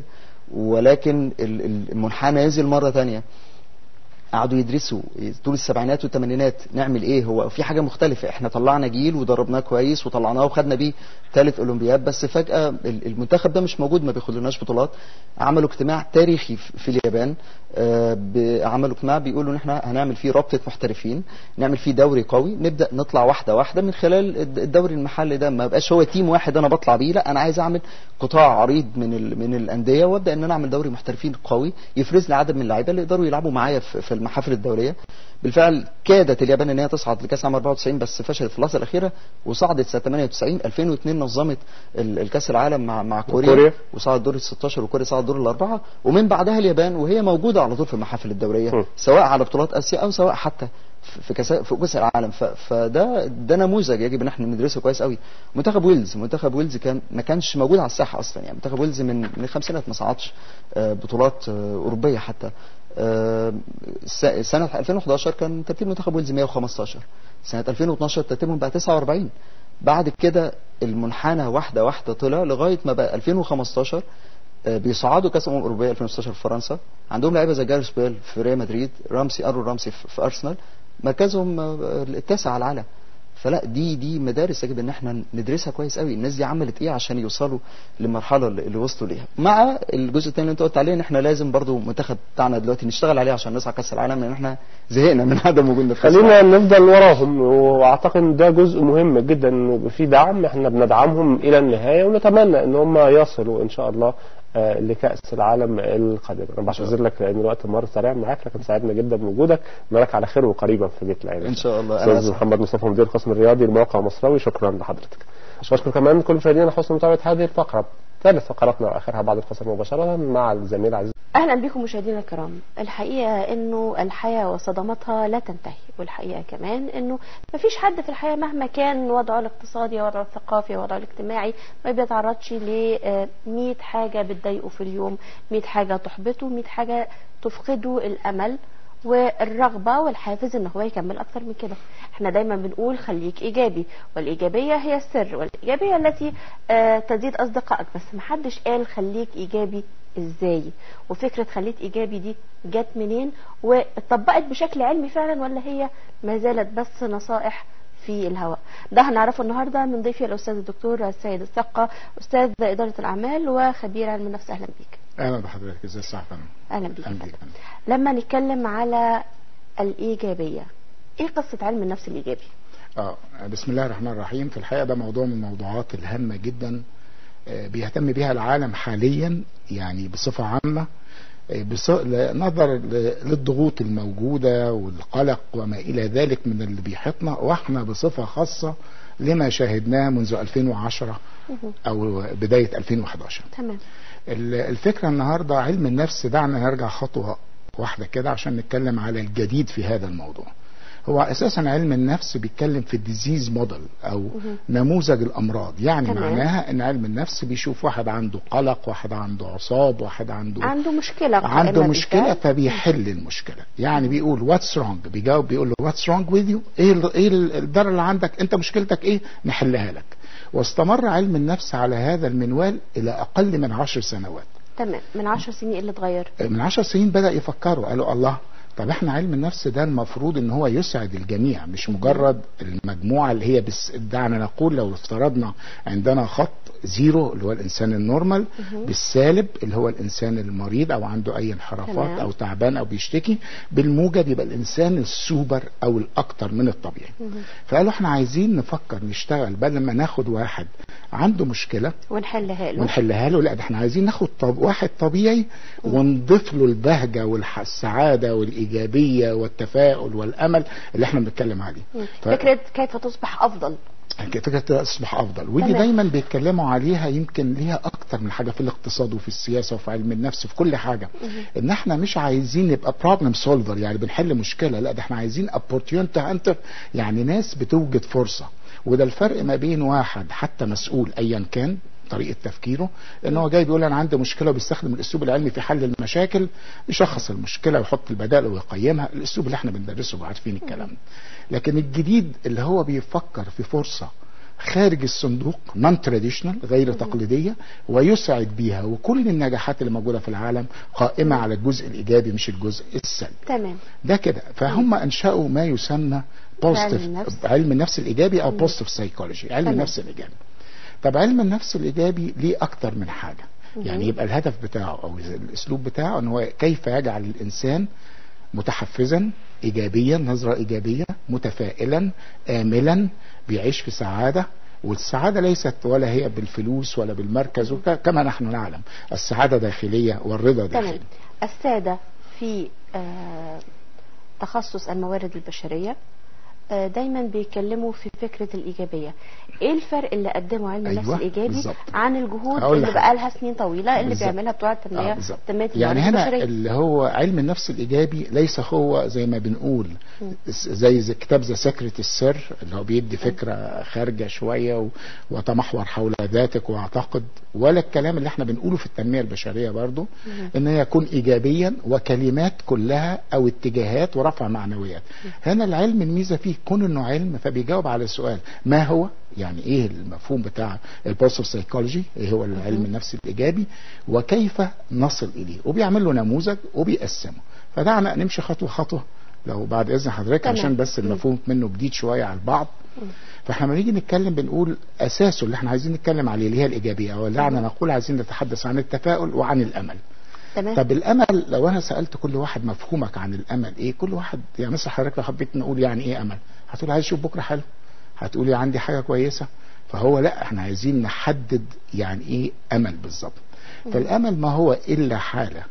ولكن ال- ال- المنحنى نزل مرة تانية قعدوا يدرسوا طول السبعينات والثمانينات نعمل ايه هو في حاجه مختلفه احنا طلعنا جيل ودربناه كويس وطلعناه وخدنا بيه ثالث اولمبياد بس فجاه ال- المنتخب ده مش موجود ما بياخدلناش بطولات عملوا اجتماع تاريخي في في اليابان آه، ب- عملوا اجتماع بيقولوا ان احنا هنعمل فيه رابطه محترفين نعمل فيه دوري قوي نبدا نطلع واحده واحده من خلال الد- الدوري المحلي ده ما بقاش هو تيم واحد انا بطلع بيه لا انا عايز اعمل قطاع عريض من ال- من الانديه وابدا ان انا اعمل دوري محترفين قوي يفرز لي عدد من اللعيبه اللي يقدروا يلعبوا معايا في في المحافل الدوليه بالفعل كادت اليابان ان هي تصعد لكاس العالم 94 بس فشلت في اللحظه الاخيره وصعدت سنه 98 2002 نظمت ال- الكاس العالم مع مع كوريا, كوريا. وصعد دور ال 16 وكوريا صعد دور الاربعه ومن بعدها اليابان وهي موجوده على طول في المحافل الدوليه م. سواء على بطولات اسيا او سواء حتى في في كاس في كاس العالم ف- فده ده نموذج يجب ان احنا ندرسه كويس قوي منتخب ويلز منتخب ويلز كان ما كانش موجود على الساحه اصلا يعني منتخب ويلز من من الخمسينات ما صعدش آه، بطولات آه، اوروبيه حتى آه، س- سنه 2011 كان ترتيب منتخب ويلز 115 سنه 2012 ترتيبهم بقى 49 بعد كده المنحنى واحده واحده طلع لغايه ما بقى 2015 آه، بيصعدوا كاس الامم الاوروبيه 2016 في فرنسا عندهم لعيبه زي جاريس بيل في ريال مدريد رامسي ارون رامسي في في ارسنال مركزهم آه، التاسع على العالم فلا دي دي مدارس يجب ان احنا ندرسها كويس قوي الناس دي عملت ايه عشان يوصلوا للمرحله اللي اللي وصلوا ليها مع الجزء الثاني اللي انت قلت عليه ان احنا لازم برضو المنتخب بتاعنا دلوقتي نشتغل عليه عشان نصعد كاس العالم لان احنا زهقنا من عدم وجودنا في كاس خلينا العالم نفضل وراهم واعتقد ان ده جزء مهم جدا انه يبقى في دعم احنا بندعمهم الى النهايه ونتمنى ان هم يصلوا ان شاء الله آه، لكأس العالم القادمة أنا بعتذر لك لأن الوقت مر سريع معاك لكن سعدنا جدا بوجودك نراك على خير وقريبا في بيت العيلة ان شاء الله انا أستاذ أسعد. محمد مصطفى مدير القسم الرياضي لموقع مصراوي شكرا لحضرتك واشكر كمان كل مشاهدينا حسن متابعة هذه الفقرة ثالث فقراتنا وآخرها بعد الفصل مباشرة مع الزميل العزيز اهلا بكم مشاهدينا الكرام الحقيقه انه الحياه وصدماتها لا تنتهي والحقيقه كمان انه ما فيش حد في الحياه مهما كان وضعه الاقتصادي وضعه الثقافي وضعه الاجتماعي ما بيتعرضش ل 100 حاجه بتضايقه في اليوم 100 حاجه تحبطه 100 حاجه تفقده الامل والرغبة والحافز ان هو يكمل اكتر من كده احنا دايما بنقول خليك ايجابي والايجابية هي السر والايجابية التي آه، تزيد اصدقائك بس محدش قال خليك ايجابي ازاي وفكرة خليك ايجابي دي جت منين واتطبقت بشكل علمي فعلا ولا هي ما زالت بس نصائح في الهواء ده هنعرفه النهارده من ضيفي الاستاذ الدكتور السيد الثقة استاذ اداره الاعمال وخبير علم النفس اهلا بيك اهلا بحضرتك ازي الساعه فندم اهلا بيك يا اهلا فندم. بيك فندم. لما نتكلم على الإيجابية إيه قصة علم النفس الإيجابي؟ اه بسم الله الرحمن الرحيم في الحقيقه ده موضوع من الموضوعات الهامه جدا آه، بيهتم بها العالم حاليا يعني بصفه عامه آه، بص... نظرا ل- للضغوط الموجوده والقلق وما الى ذلك من اللي بيحيطنا واحنا بصفه خاصه لما شاهدناه منذ 2010 او بدايه 2011 تمام ال- الفكرة النهاردة علم النفس دعنا نرجع خطوة واحدة كده عشان نتكلم على الجديد في هذا الموضوع هو اساسا علم النفس بيتكلم في الديزيز موديل او نموذج الامراض يعني تمام. معناها ان علم النفس بيشوف واحد عنده قلق واحد عنده عصاب واحد عنده عنده مشكلة عنده قائمة مشكله بالفعل. فبيحل المشكله يعني بيقول واتس رونج بيجاوب بيقول له واتس رونج وذ يو ايه ال- ايه ال- الضرر اللي عندك انت مشكلتك ايه نحلها لك واستمر علم النفس على هذا المنوال الى اقل من عشر سنوات تمام من عشر سنين إيه اللي اتغير من عشر سنين بدأ يفكروا قالوا الله طب احنا علم النفس ده المفروض ان هو يسعد الجميع مش مجرد المجموعة اللي هي بس دعنا نقول لو افترضنا عندنا خط زيرو اللي هو الانسان النورمال بالسالب اللي هو الانسان المريض او عنده اي انحرافات تمام. او تعبان او بيشتكي بالموجب يبقى الانسان السوبر او الاكتر من الطبيعي فقالوا احنا عايزين نفكر نشتغل بدل ما ناخد واحد عنده مشكلة ونحلها له ونحلها له لا ده احنا عايزين ناخد طب واحد طبيعي ونضيف له البهجه والسعاده والايجابيه والتفاؤل والامل اللي احنا بنتكلم عليه ف- فكرة كيف تصبح أفضل فكره تصبح افضل ودي تمام. دايما بيتكلموا عليها يمكن ليها اكتر من حاجه في الاقتصاد وفي السياسه وفي علم النفس في كل حاجه ان احنا مش عايزين نبقى بروبلم سولفر يعني بنحل مشكله لا ده احنا عايزين opportunity hunter يعني ناس بتوجد فرصه وده الفرق ما بين واحد حتى مسؤول ايا كان طريقه تفكيره ان هو جاي بيقول انا عندي مشكله وبيستخدم الاسلوب العلمي في حل المشاكل يشخص المشكله ويحط البدائل ويقيمها الاسلوب اللي احنا بندرسه وعارفين الكلام ده لكن الجديد اللي هو بيفكر في فرصه خارج الصندوق نون تراديشنال غير تقليديه ويسعد بيها وكل النجاحات اللي موجوده في العالم قائمه على الجزء الايجابي مش الجزء السلبي تمام ده كده فهم انشأوا ما يسمى علم بوزيتيف النفس. علم النفس الايجابي او بوزيتيف سايكولوجي علم تمام. النفس الايجابي طب علم النفس الايجابي ليه اكتر من حاجه يعني يبقى الهدف بتاعه او الاسلوب بتاعه ان هو كيف يجعل الانسان متحفزا ايجابيا نظره ايجابيه متفائلا املا بيعيش في سعاده والسعادة ليست ولا هي بالفلوس ولا بالمركز وك- كما نحن نعلم السعادة داخلية والرضا تمام داخلي السادة في آه، تخصص الموارد البشرية آه، دايما بيتكلموا في فكرة الإيجابية إيه الفرق اللي قدمه علم النفس أيوة، الإيجابي بالظبط. عن الجهود هقول اللي لحضرتك. بقالها سنين طويلة اللي بالظبط. بيعملها بتوع التنمية آه، بالظبط. تنمية يعني الموارد هنا البشرية اللي هو علم النفس الايجابي ليس هو زي ما بنقول زي زي كتاب ذا سكرة السر اللي هو بيدي فكره خارجه شويه و- وتمحور حول ذاتك واعتقد ولا الكلام اللي احنا بنقوله في التنميه البشريه برضو ان هي يكون ايجابيا وكلمات كلها او اتجاهات ورفع معنويات هنا العلم الميزه فيه كون انه علم فبيجاوب على السؤال ما هو يعني ايه المفهوم بتاع البوزيتيف سايكولوجي ايه هو العلم النفسي الايجابي وكيف نصل اليه وبيعمل له نموذج وبيقسمه فدعنا نمشي خطوه خطوه لو بعد اذن حضرتك تمام. عشان بس المفهوم منه جديد شويه على البعض فاحنا لما نيجي نتكلم بنقول اساسه اللي احنا عايزين نتكلم عليه اللي هي الايجابيه او دعنا نقول عايزين نتحدث عن التفاؤل وعن الامل تمام طب الامل لو انا سالت كل واحد مفهومك عن الامل ايه كل واحد يعني مثلا حضرتك لو حبيت نقول يعني ايه امل هتقول عايز اشوف بكره حلو هتقولي عندي حاجه كويسه فهو لا احنا عايزين نحدد يعني ايه امل بالظبط فالامل ما هو الا حاله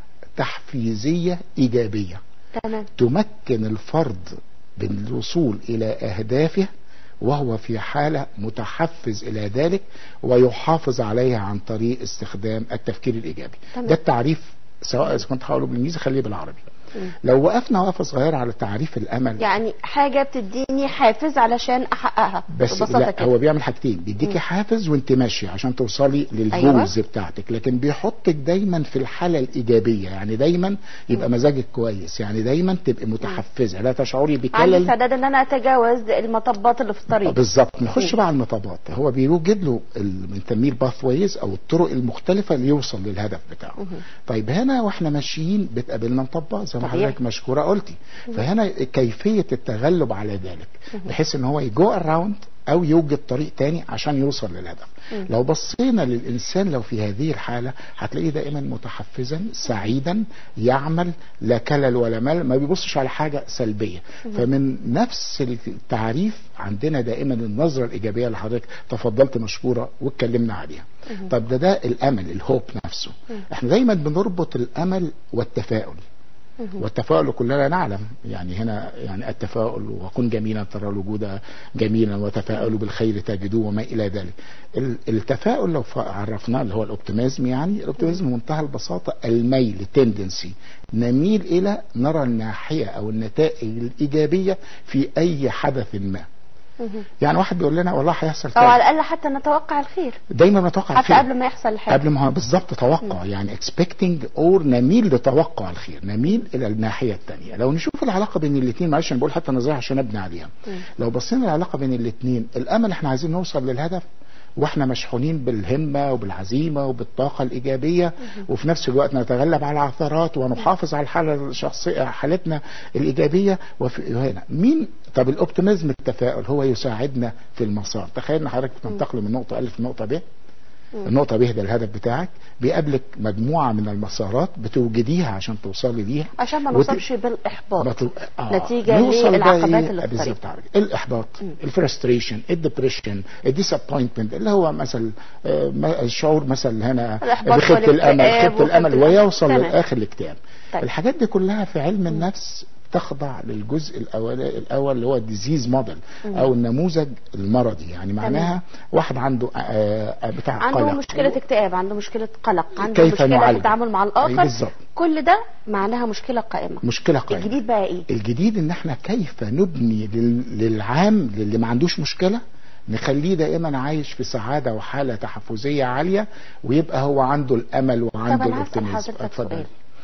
تحفيزيه ايجابيه تمام تمكن الفرد بالوصول الى اهدافه وهو في حالة متحفز إلى ذلك ويحافظ عليها عن طريق استخدام التفكير الإيجابي تمام. ده التعريف سواء إذا كنت هقوله بالإنجليزي خليه بالعربي مم. لو وقفنا وقفة صغيرة على تعريف الأمل يعني حاجة بتديني حافز علشان أحققها بس ببساطة لا كده هو بيعمل حاجتين بيديكي مم. حافز وانت ماشيه عشان توصلي للجولز أيوة. بتاعتك لكن بيحطك دايما في الحاله الايجابيه يعني دايما يبقى مزاجك كويس يعني دايما تبقي متحفزه لا تشعري عندي بكلل استعداد ان انا اتجاوز المطبات اللي في الطريق بالظبط نخش بقى على المطبات هو بيوجد له ال- بنسميه الباث ويز او الطرق المختلفه ليوصل للهدف بتاعه طيب هنا واحنا ماشيين بتقابلنا مطبات زي ما طبيعي. حضرتك مشكوره قلتي فهنا كيفيه التغلب على ذلك بحيث ان هو يجو اراوند او يوجد طريق تاني عشان يوصل للهدف مم. لو بصينا للانسان لو في هذه الحاله هتلاقيه دائما متحفزا سعيدا يعمل لا كلل ولا ملل ما بيبصش على حاجه سلبيه مم. فمن نفس التعريف عندنا دائما النظره الايجابيه اللي حضرتك تفضلت مشكوره واتكلمنا عليها مم. طب ده ده الامل الهوب نفسه مم. احنا دايما بنربط الامل والتفاؤل والتفاؤل كلنا نعلم يعني هنا يعني التفاؤل وكن جميلا ترى الوجود جميلا وتفاءلوا بالخير تجدوه وما الى ذلك ال- التفاؤل لو ف- عرفناه اللي هو الاوبتيميزم يعني الاوبتيميزم بمنتهى البساطه الميل تندنسي نميل الى نرى الناحيه او النتائج الايجابيه في اي حدث ما يعني واحد بيقول لنا والله هيحصل او كذا على الاقل حتى نتوقع الخير دايما نتوقع حتى الخير. قبل ما يحصل الحاجة قبل ما هو بالظبط توقع يعني expecting اور نميل لتوقع الخير نميل الى الناحيه الثانيه لو نشوف العلاقه بين الاثنين معلش انا بقول حتى نظريه عشان ابني عليها مم. لو بصينا العلاقه بين الاثنين الامل احنا عايزين نوصل للهدف واحنا مشحونين بالهمه وبالعزيمه وبالطاقه الايجابيه وفي نفس الوقت نتغلب على العثرات ونحافظ على الحاله الشخصيه حالتنا الايجابيه وفي هنا مين طب الاوبتيميزم التفاؤل هو يساعدنا في المسار تخيل ان حضرتك بتنتقل من نقطه الف لنقطه ب النقطة ب ده الهدف بتاعك بيقابلك مجموعة من المسارات بتوجديها عشان توصلي ليها عشان ما وت- نوصلش بالاحباط ما تو- آه. نتيجة نوصل بقى للعقبات إيه؟ اللي في الطريق بالظبط عليك. الاحباط الفرستريشن الدبريشن الديسابوينتمنت اللي هو مثل آه، ما- الشعور مثل هنا الإحباط بخيبة الامل والاكتئاب خيبة الامل وخيبة الأمل. ويوصل تمام. للاخر الاكتئاب طيب. الحاجات دي كلها في علم النفس تخضع للجزء الاول الاول اللي هو الديزيز موديل مم. او النموذج المرضي يعني معناها واحد عنده آه، آه، بتاع عنده قلق مشكلة اكتئاب عنده مشكلة قلق عنده كيف مشكلة في نعالجه؟ التعامل مع أي الآخر بالظبط. كل ده معناها مشكلة قائمة مشكلة قائمة الجديد بقى ايه الجديد ان احنا كيف نبني لل- للعام للي ما عندوش مشكلة نخليه دائما عايش في سعادة وحالة تحفزية عالية ويبقى هو عنده الامل طب وعنده انا هسأل الاوبتيميزم حضرتك اتفضل سؤال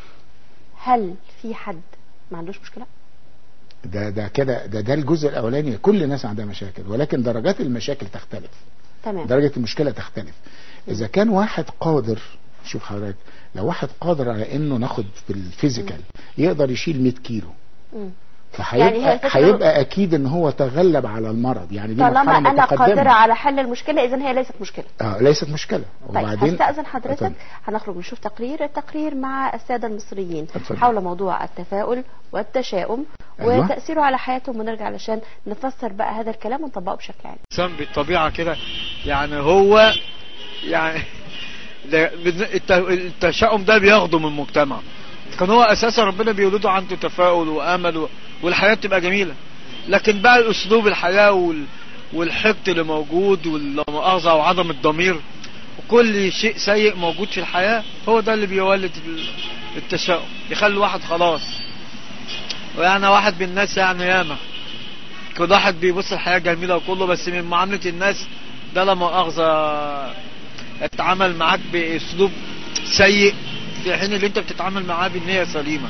هل في حد ما عندوش مشكلة ده ده كده ده ده الجزء الاولاني كل الناس عندها مشاكل ولكن درجات المشاكل تختلف تمام درجة المشكلة تختلف إذا كان واحد قادر شوف حضرتك لو واحد قادر على إنه ناخد في الفيزيكال يقدر يشيل 100 كيلو مم. فهيبقى يعني هي الفكرة- هيبقى أكيد إن هو تغلب على المرض يعني دي طالما مرحلة انا متقدمة. قادرة على حل المشكلة اذا هي ليست مشكلة آه ليست مشكلة طيب هستأذن حضرتك هنخرج نشوف تقرير التقرير مع السادة المصريين اتفضل. حول موضوع التفاؤل والتشاؤم أيوة. وتأثيره على حياتهم ونرجع علشان نفسر بقى هذا الكلام ونطبقه بشكل عام الانسان بالطبيعه كده يعني هو يعني ده بن- الت- التشاؤم ده بياخده من المجتمع كان هو اساسا ربنا بيولده عنده تفاؤل وامل و- والحياه تبقى جميله لكن بقى اسلوب الحياه وال والحقد اللي موجود والمؤاخذه وعدم الضمير وكل شيء سيء موجود في الحياه هو ده اللي بيولد ال- التشاؤم يخلي الواحد خلاص ويعني واحد من الناس يعني ياما كل واحد بيبص الحياة جميلة وكله بس من معاملة الناس ده لا مؤاخذة اتعامل معاك باسلوب سيء في حين اللي انت بتتعامل معاه بنية سليمة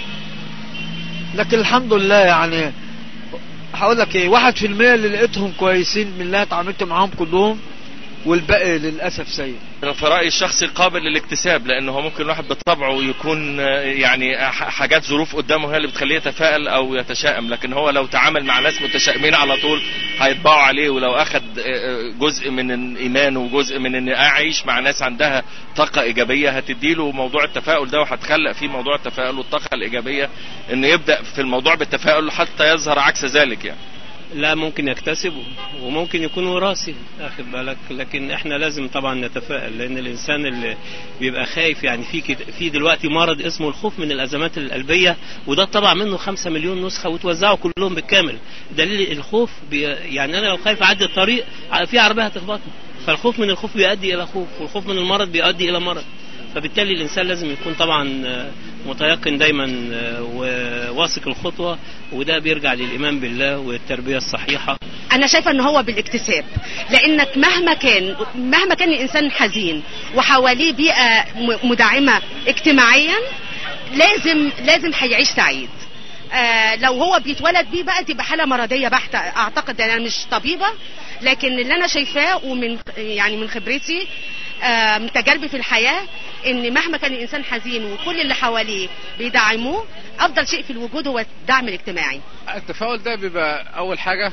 لكن الحمد لله يعني هقول لك ايه واحد في المية اللي لقيتهم كويسين من اللي أنا اتعاملت معاهم كلهم والباقي للأسف سيء أنا في رأيي الشخصي قابل للاكتساب لأنه هو ممكن الواحد بطبعه يكون آه، يعني ح- حاجات ظروف قدامه هي اللي بتخليه يتفائل أو يتشائم لكن هو لو تعامل مع ناس متشائمين على طول هيطبعوا عليه ولو أخد آه، آه، جزء من الإيمان وجزء من إن أعيش مع ناس عندها طاقة إيجابية هتديله موضوع التفاؤل ده وهتخلق فيه موضوع التفاؤل والطاقة الإيجابية إنه يبدأ في الموضوع بالتفاؤل حتى يظهر عكس ذلك يعني لا ممكن يكتسب وممكن يكون وراثي اخد بالك لكن احنا لازم طبعا نتفائل لان الانسان اللي بيبقى خايف يعني في كده في دلوقتي مرض اسمه الخوف من الازمات القلبيه وده طبع منه 5 مليون نسخه وتوزعوا كلهم بالكامل دليل الخوف بي يعني انا لو خايف اعدي الطريق في عربيه هتخبطني فالخوف من الخوف بيؤدي الى خوف والخوف من المرض بيؤدي الى مرض فبالتالي الانسان لازم يكون طبعا آه، متيقن دايما آه، وواثق الخطوه وده بيرجع للايمان بالله والتربيه الصحيحه انا شايفه ان هو بالاكتساب لانك مهما كان مهما كان الانسان حزين وحواليه بيئه م- مدعمه اجتماعيا لازم لازم هيعيش سعيد آه لو هو بيتولد بيه بقى تبقى حاله مرضيه بحته اعتقد انا مش طبيبه لكن اللي انا شايفاه ومن يعني من خبرتي آه من تجاربي في الحياه ان مهما كان الانسان حزين وكل اللي حواليه بيدعموه افضل شيء في الوجود هو الدعم الاجتماعي التفاؤل ده بيبقى اول حاجه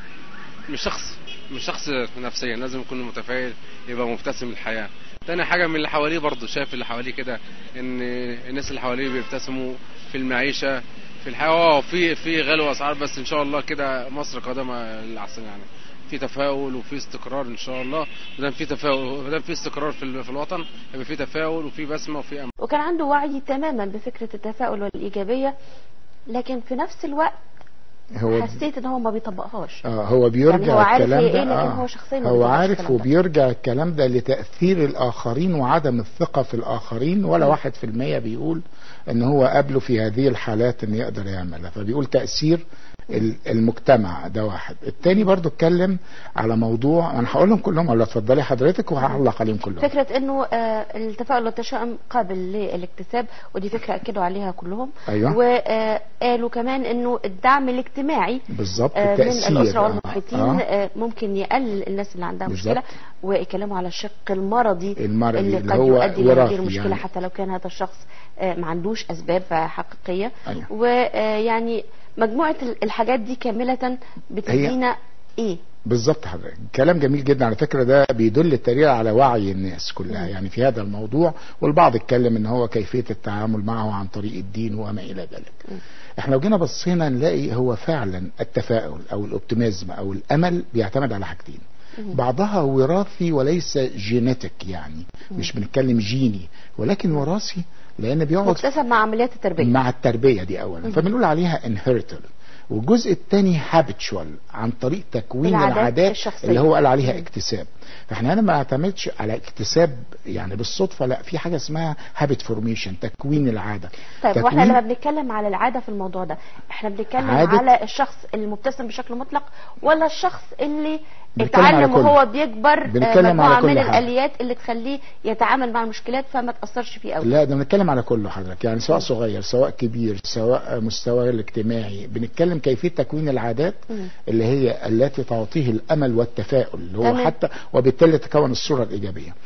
مش شخص مش شخص نفسيا لازم يكون متفائل يبقى مبتسم للحياه تاني حاجه من اللي حواليه برضه شايف اللي حواليه كده ان الناس اللي حواليه بيبتسموا في المعيشه في الحياه اه في في غلو اسعار بس ان شاء الله كده مصر قادمه للاحسن يعني في تفاؤل وفي استقرار ان شاء الله ودام في تفاؤل ودام في استقرار في ال- في الوطن يبقى في تفاؤل وفي بسمه وفي امل وكان عنده وعي تماما بفكرة التفاؤل والإيجابية لكن في نفس الوقت هو حسيت ان هو ما بيطبقهاش اه هو بيرجع يعني هو عارف الكلام هي ده ايه لكن آه هو شخصيا ما هو بيطبقش عارف الكلام ده. وبيرجع الكلام ده لتأثير الآخرين وعدم الثقة في الآخرين ولا م. واحد في المية بيقول ان هو قابله في هذه الحالات ان يقدر يعملها فبيقول تأثير ال- المجتمع ده واحد التاني برضو اتكلم على موضوع انا هقولهم كلهم ولا اتفضلي حضرتك وهعلق عليهم كلهم فكرة انه آه، التفاؤل والتشاؤم قابل للاكتساب ودي فكرة اكدوا عليها كلهم أيوة. وقالوا كمان انه الدعم الاجتماعي بالظبط آه، من التأثير الأسرة آه، والمحيطين آه. آه، ممكن يقلل الناس اللي عندها بالظبط. مشكلة ويتكلموا على الشق المرضي المرضي اللي اللي قد هو يؤدي إلى هذه وراثي المشكلة يعني. حتى لو كان هذا الشخص آه، ما عندوش أسباب حقيقية أيوة. ويعني مجموعة ال- الحاجات دي كاملة بتدينا إيه؟ بالظبط حضرتك كلام جميل جدا على فكره ده بيدل التقرير على وعي الناس كلها يعني في هذا الموضوع والبعض اتكلم ان هو كيفيه التعامل معه عن طريق الدين وما الى ذلك احنا لو جينا بصينا نلاقي هو فعلا التفاؤل او الاوبتيميزم او الامل بيعتمد على حاجتين بعضها وراثي وليس جينيتك يعني مش بنتكلم جيني ولكن وراثي لان بيقعد مكتسب مع عمليات التربية مع التربيه دي اولا مم. فبنقول عليها inheritable والجزء الثاني habitual عن طريق تكوين العادات العادات الشخصية. اللي هو قال عليها مم. اكتساب فاحنا هنا ما نعتمدش على اكتساب يعني بالصدفه لا في حاجه اسمها habit formation تكوين العاده طيب واحنا تكوين- لما بنتكلم على العادة في الموضوع ده احنا بنتكلم عادة- على الشخص المبتسم بشكل مطلق ولا الشخص اللي بنتكلم على اتعلم كله. وهو بيكبر آه، بنتكلم مجموعة على كل من حاجة. الآليات اللي تخليه يتعامل مع المشكلات فما تأثرش فيه قوي لا ده بنتكلم على كله حضرتك يعني سواء صغير سواء كبير سواء مستواه الاجتماعي بنتكلم كيفيه تكوين العادات مم. اللي هي التي تعطيه الامل والتفاؤل اللي هو تمام. حتى وبالتالي تكون الصوره الايجابيه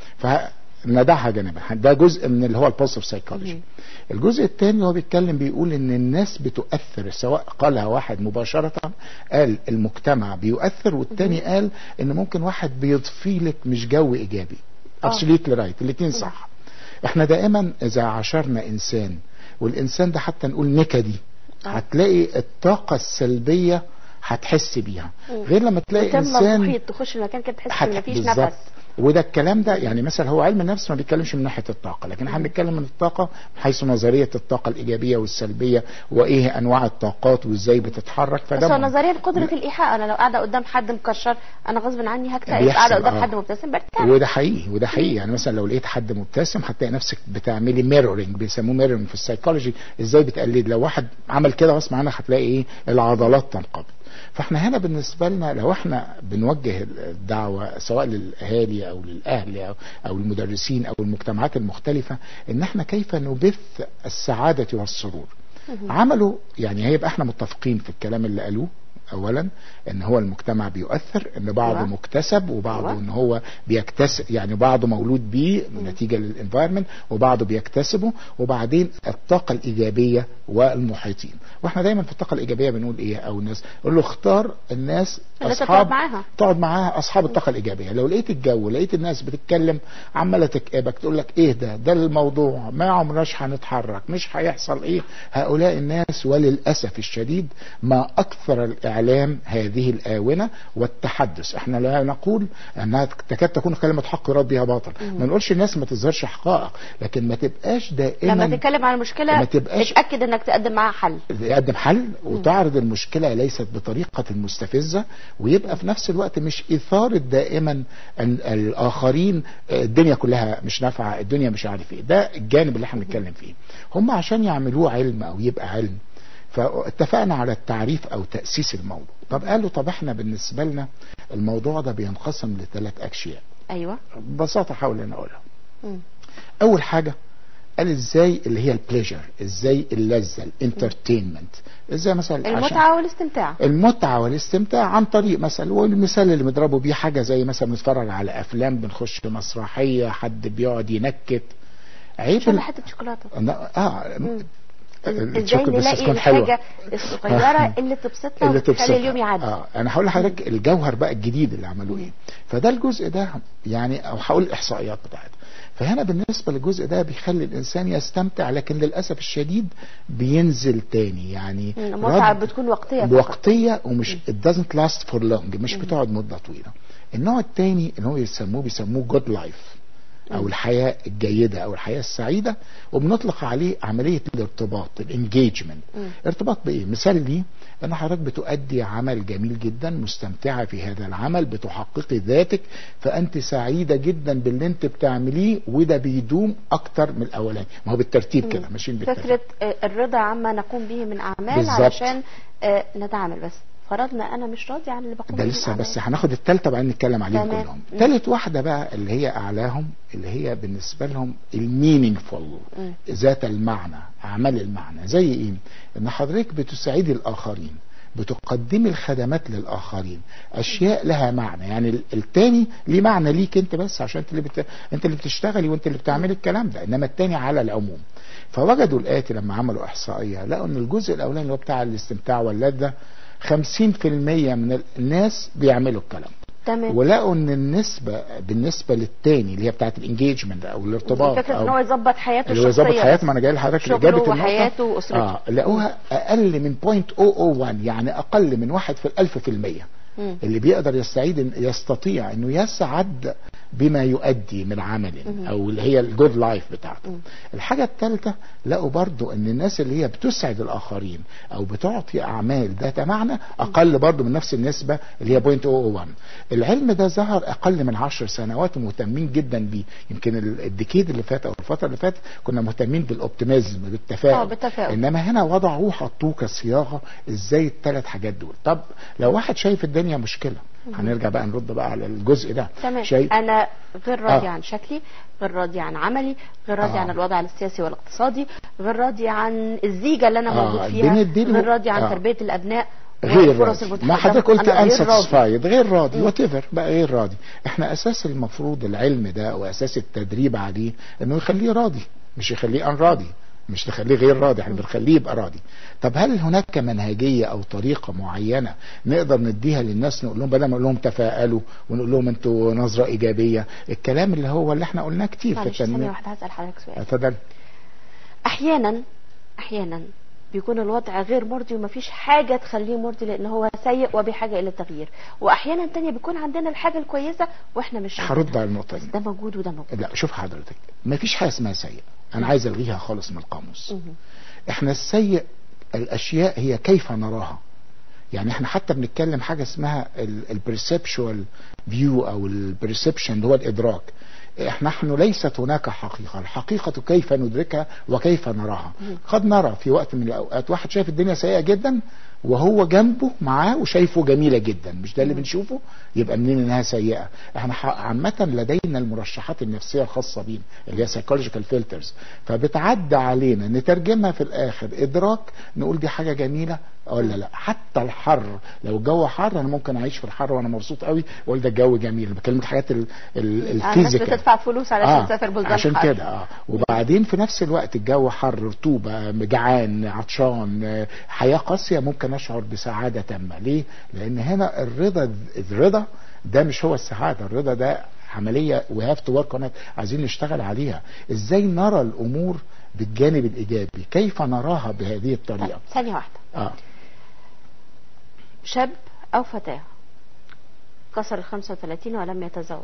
فندعها جانبا ده جزء من اللي هو البوزيتيف سايكولوجي الجزء الثاني هو بيتكلم بيقول ان الناس بتؤثر سواء قالها واحد مباشرة قال المجتمع بيؤثر والتاني قال ان ممكن واحد بيضفي لك مش جو ايجابي آه. absolutely رايت الاثنين صح احنا دائما اذا عاشرنا انسان والانسان ده حتى نقول نكدي آه. هتلاقي الطاقة السلبية هتحس بيها مم. غير لما تلاقي وتملى انسان المحيط تخش المكان كده تحس حت- ان مفيش بالظبط. نفس وده الكلام ده يعني مثلا هو علم النفس ما بيتكلمش من ناحيه الطاقه لكن احنا بنتكلم من الطاقه من حيث نظريه الطاقه الايجابيه والسلبيه وايه انواع الطاقات وازاي بتتحرك بس فده هو م- نظريا قدرة الإيحاء أنا لو قاعدة قدام حد مكشر أنا غصب عني هكتئب بيحصل، قاعدة قدام آه. حد مبتسم برتاح وده حقيقي وده حقيقي يعني مثلا لو لقيت حد مبتسم هتلاقي نفسك بتعملي ميرورنج بيسموه ميرورنج في السايكولوجي ازاي بتقلد لو واحد عمل كده غصب عنك هتلاقي ايه العضلات تنقبض فاحنا هنا بالنسبه لنا لو احنا بنوجه الدعوه سواء للاهالي او للاهل او, أو المدرسين او المجتمعات المختلفه ان احنا كيف نبث السعاده والسرور عملوا يعني هيبقى احنا متفقين في الكلام اللي قالوه اولا ان هو المجتمع بيؤثر ان بعضه أيوة. مكتسب وبعضه أيوة. ان هو بيكتسب يعني بعضه مولود بيه نتيجه للانفايرمنت وبعضه بيكتسبه وبعدين الطاقه الايجابيه والمحيطين واحنا دايما في الطاقه الايجابيه بنقول ايه او الناس نقول له اختار الناس اللي أنت اصحاب تقعد معاها. تقعد معاها اصحاب الطاقه الايجابيه لو لقيت الجو لقيت الناس بتتكلم عماله تكئبك تقول لك ايه ده ده الموضوع ما عمرناش هنتحرك مش هيحصل ايه هؤلاء الناس وللاسف الشديد ما اكثر الاعلام اعلام هذه الاونه والتحدث احنا لا نقول انها تكاد تكون كلمه حق يراد بها باطل ما نقولش الناس ما تظهرش حقائق لكن ما تبقاش دائما لما تتكلم عن المشكله ما تبقاش- اتاكد انك تقدم معاها حل يقدم حل وتعرض المشكلة ليست بطريقة مستفزة ويبقى في نفس الوقت مش إثارة دائما أن الآخرين آه، الدنيا كلها مش نافعة الدنيا مش عارف إيه ده الجانب اللي احنا بنتكلم فيه هم عشان يعملوه علم أو يبقى علم فاتفقنا على التعريف أو تأسيس الموضوع طب قالوا طب احنا بالنسبة لنا الموضوع ده بينقسم لثلاث أشياء ايوه ببساطة حاول أن أقولها مم. اول حاجه قال ازاي اللي هي البليجر ازاي اللذه الانترتينمنت ازاي مثلا عشان- المتعه والاستمتاع المتعه والاستمتاع عن طريق مثلا والمثال اللي بنضربه بيه حاجه زي مثلا بنتفرج على افلام بنخش مسرحيه حد بيقعد ينكت عيب شوف ال- حته شوكولاته أنا- اه ازاي الشوكولاتة بس نلاقي تكون حلوة. الحاجه الصغيره اللي تبسطنا اللي وتخلي تبسطها. اليوم يعدي اه انا هقول لحضرتك الجوهر بقى الجديد اللي عملوه ايه فده الجزء ده يعني او هقول الاحصائيات بتاعتها فهنا بالنسبه للجزء ده بيخلي الانسان يستمتع لكن للاسف الشديد بينزل تاني يعني المتعه رد- بتكون وقتيه فقط. وقتيه ومش it doesn't last for long مش بتقعد مده طويله النوع الثاني اللي هو يسموه بيسموه جود لايف او الحياه الجيده او الحياه السعيده وبنطلق عليه عمليه الارتباط الانجيجمنت ارتباط بايه مثال ليه ان حضرتك بتؤدي عمل جميل جدا مستمتعه في هذا العمل بتحققي ذاتك فانت سعيده جدا باللي انت بتعمليه وده بيدوم اكتر من الاولاني ما هو بالترتيب كده ماشيين بالترتيب فكره آه، الرضا عما نقوم به من اعمال بالظبط. علشان آه، نتعامل بس فرضنا انا مش راضي عن اللي بقوم ده به لسه من بس أعمال. هناخد التالتة بعدين نتكلم عليهم تمام. كلهم مم. تالت واحدة بقى اللي هي أعلاهم اللي هي بالنسبة لهم المينينجفول مم. ذات المعنى أعمال المعنى زي إيه؟ إن حضرتك بتساعدي الآخرين بتقدمي الخدمات للآخرين أشياء لها معنى يعني ال- التاني ليه معنى ليك أنت بس عشان أنت اللي, بت... أنت اللي بتشتغلي وأنت اللي بتعملي الكلام ده إنما التاني على العموم فوجدوا الآتي لما عملوا إحصائية لقوا إن الجزء الأولاني اللي هو بتاع الاستمتاع واللذة 50% من الناس بيعملوا الكلام تمام ولقوا ان النسبه بالنسبه للتاني اللي هي بتاعت الانجيجمنت او الارتباط فكره أو ان هو يظبط حياته اللي هو يظبط الشخصيه حياته ما انا جاي لحضرتك شغله لاجابه النقطه وحياته واسرته اه لقوها اقل من 0.001 يعني اقل من واحد في الالف في المية مم. اللي بيقدر يستعيد يستطيع انه يسعد بما يؤدي من عمل مم. او اللي هي الجود لايف بتاعته الحاجة الثالثة لقوا برضو ان الناس اللي هي بتسعد الاخرين او بتعطي اعمال ذات معنى اقل برضو من نفس النسبة اللي هي 0.001 العلم ده ظهر اقل من 10 سنوات ومهتمين جدا بيه يمكن ال- الديكيد اللي فات او الفترة اللي فاتت كنا مهتمين بالاوبتيميزم اه بالتفاؤل بالتفاؤل انما هنا وضعوه حطوه كصياغه ازاي الثلاث حاجات دول طب لو واحد شايف الدنيا مشكله هنرجع بقى نرد بقى على الجزء ده تمام شايف انا غير راضي آه. عن شكلي غير راضي عن عملي غير راضي آه. عن الوضع السياسي والاقتصادي غير راضي عن الزيجه اللي انا آه، موجود فيها بنديله- غير راضي عن آه. تربيه الابناء غير والفرص راضي المتاحه ما حضرتك قلت أنا غير راضي. انساتسفايد غير راضي وات ايفر بقى غير راضي احنا اساس المفروض العلم ده واساس التدريب عليه انه يخليه راضي مش يخليه ان راضي مش نخليه غير راضي احنا بنخليه يبقى راضي طب هل هناك منهجيه او طريقه معينه نقدر نديها للناس نقول لهم بدل ما نقول لهم تفائلوا ونقول لهم انتوا نظره ايجابيه الكلام اللي هو اللي احنا قلناه كتير في معلش ثانيه التنميه واحده هسال حضرتك سؤال اتفضل احيانا احيانا بيكون الوضع غير مرضي ومفيش حاجه تخليه مرضي لان هو سيء وبحاجه الى التغيير واحيانا تانية بيكون عندنا الحاجه الكويسه واحنا مش هرد على النقطه دي ده موجود وده موجود لا شوف حضرتك مفيش حاجه اسمها سيء انا عايز الغيها خالص من القاموس مهم. احنا السيء الاشياء هي كيف نراها يعني احنا حتى بنتكلم حاجه اسمها البرسبشوال فيو او البرسبشن اللي هو الادراك احنا نحن ليست هناك حقيقه الحقيقه كيف ندركها وكيف نراها قد نرى في وقت من الاوقات واحد شايف الدنيا سيئه جدا وهو جنبه معاه وشايفه جميله جدا مش ده اللي بنشوفه يبقى منين انها سيئه احنا ح- عامه لدينا المرشحات النفسيه الخاصه بينا اللي هي سايكولوجيكال فلترز فبتعدى علينا نترجمها في الاخر ادراك نقول دي حاجه جميله ولا لا حتى الحر لو الجو حر انا ممكن اعيش في الحر وانا مبسوط قوي واقول ده الجو جميل بكلمه حاجات ال- ال- الناس الفيزيكال بتدفع فلوس علشان تسافر بلدان عشان حر. كده اه وبعدين في نفس الوقت الجو حر رطوبه جعان عطشان آه، حياه قاسيه ممكن اشعر بسعاده تامه ليه لان هنا الرضا الرضا ده مش هو السعاده الرضا ده عمليه وي هاف تو ورك عايزين نشتغل عليها ازاي نرى الامور بالجانب الايجابي كيف نراها بهذه الطريقه ثانيه واحده اه شاب او فتاه كسر ال 35 ولم يتزوج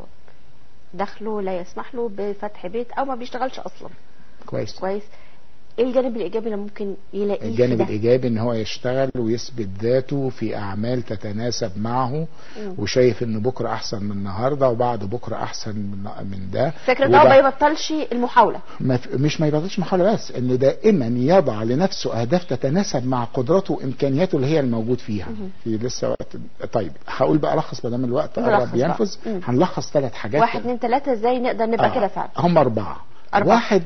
دخله لا يسمح له بفتح بيت او ما بيشتغلش اصلا كويس كويس ايه الجانب الايجابي اللي ممكن يلاقيه الجانب في ده؟ الايجابي ان هو يشتغل ويثبت ذاته في اعمال تتناسب معه مم. وشايف ان بكره احسن من النهارده وبعد بكره احسن من من ده فكرة ان وبع- هو ما يبطلش المحاولة ما في- مش ما يبطلش محاولة بس انه دائما يضع لنفسه اهداف تتناسب مع قدراته وامكانياته اللي هي الموجود فيها مهم. في لسه وقت طيب هقول بقى الخص ما دام الوقت نلخص قرب بقى. ينفذ مم. هنلخص ثلاث حاجات واحد اتنين تلاتة ازاي نقدر نبقى آه. كده فعلا هم أربعة. أربعة. واحد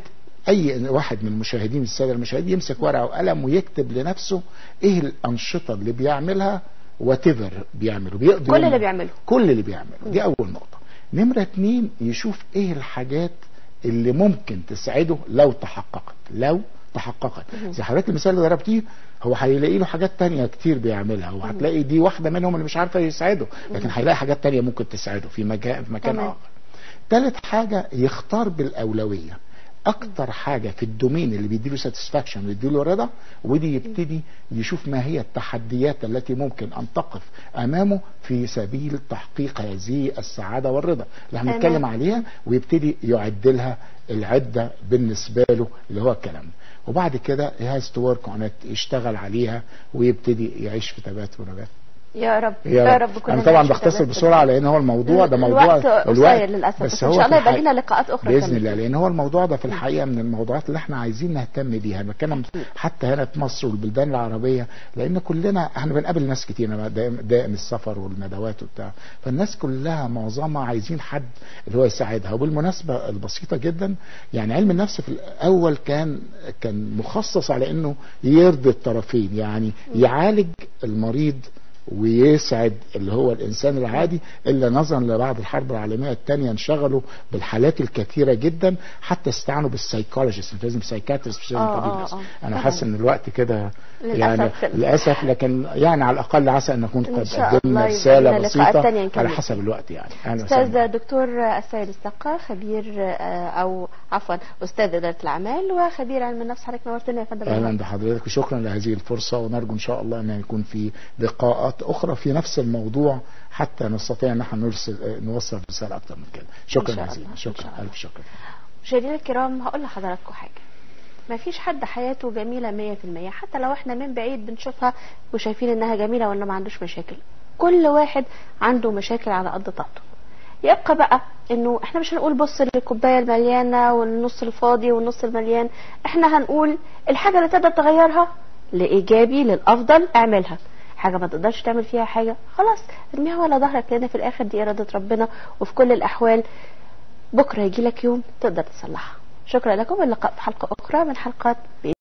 أي واحد من المشاهدين السادة المشاهدين يمسك ورقة وقلم ويكتب لنفسه إيه الأنشطة اللي بيعملها واتيفر بيعمله بيقضي كل يومه. اللي بيعمله كل اللي بيعمله دي أول نقطة نمرة اتنين يشوف إيه الحاجات اللي ممكن تسعده لو تحققت لو تحققت مهم. زي حضرتك المثال اللي ضربتيه هو هيلاقي له حاجات تانية كتير بيعملها وهتلاقي دي واحدة منهم اللي مش عارفة يسعده لكن مهم. هيلاقي حاجات تانية ممكن تسعده في مكان في مكان تمام. آخر تالت حاجة يختار بالأولوية أكتر حاجة في الدومين اللي بيديله ساتسفاكشن ويديله رضا ودي يبتدي يشوف ما هي التحديات التي ممكن أن تقف أمامه في سبيل تحقيق هذه السعادة والرضا اللي تمام. هنتكلم عليها ويبتدي يعد لها العدة بالنسبة له اللي هو الكلام وبعد كده he has to work on it يشتغل عليها ويبتدي يعيش في تبات ونبات يا رب يا رب كلنا انا طبعا نعيش في بختصر تبات بسرعه لان هو الموضوع ده موضوع الوقت قصير للاسف بس, ان هو شاء في الله يبقى الحقيقة- لنا لقاءات اخرى باذن كمان. الله لان هو الموضوع ده في الحقيقه من الموضوعات اللي احنا عايزين نهتم بيها انا بتكلم حتى هنا في مصر والبلدان العربيه لان كلنا احنا بنقابل ناس كتير أنا دائم, دائم السفر والندوات وبتاع فالناس كلها معظمها عايزين حد اللي هو يساعدها وبالمناسبه البسيطه جدا يعني علم النفس في الاول كان كان مخصص على انه يرضي الطرفين يعني يعالج المريض ويسعد اللي هو الانسان العادي الا نظرا لبعد الحرب العالميه الثانيه انشغلوا بالحالات الكثيره جدا حتى استعانوا بالسايكولوجيست مش لازم سايكاتريست مش لازم آه، طبيب آه، نفسي. آه. انا طبعاً. حاسس ان الوقت كده للأسف يعني خلص. للاسف لكن يعني على الاقل عسى ان نكون إن قد شاء قدمنا الله يبقى رساله لنا لقاءات بسيطه تانية نكمل على فيها. حسب الوقت يعني أهلا وسهلا. استاذ دكتور السيد السقا خبير آه، او عفوا استاذ اداره الاعمال وخبير علم النفس حضرتك نورتنا يا فندم اهلا بحضرتك وشكرا لهذه الفرصه ونرجو ان شاء الله ان يكون في لقاءات اخرى في نفس الموضوع حتى نستطيع ان احنا نرسل نوصل رساله اكثر من كده شكرا إن شاء جزيلا الله، إن شكرا شاء الف شكرا مشاهدينا الكرام هقول لحضراتكم حاجه ما فيش حد حياته جميلة 100% حتى لو احنا من بعيد بنشوفها وشايفين انها جميلة ولا ما عندوش مشاكل كل واحد عنده مشاكل على قد طاقته يبقى بقى انه احنا مش هنقول بص للكوبايه المليانه والنص الفاضي والنص المليان احنا هنقول الحاجه اللي تقدر تغيرها لايجابي للافضل اعملها حاجه ما تقدرش تعمل فيها حاجه خلاص ارميها ولا ظهرك لان في الاخر دي اراده ربنا وفي كل الاحوال بكره يجي لك يوم تقدر تصلحها شكرا لكم اللقاء في حلقه اخرى من حلقات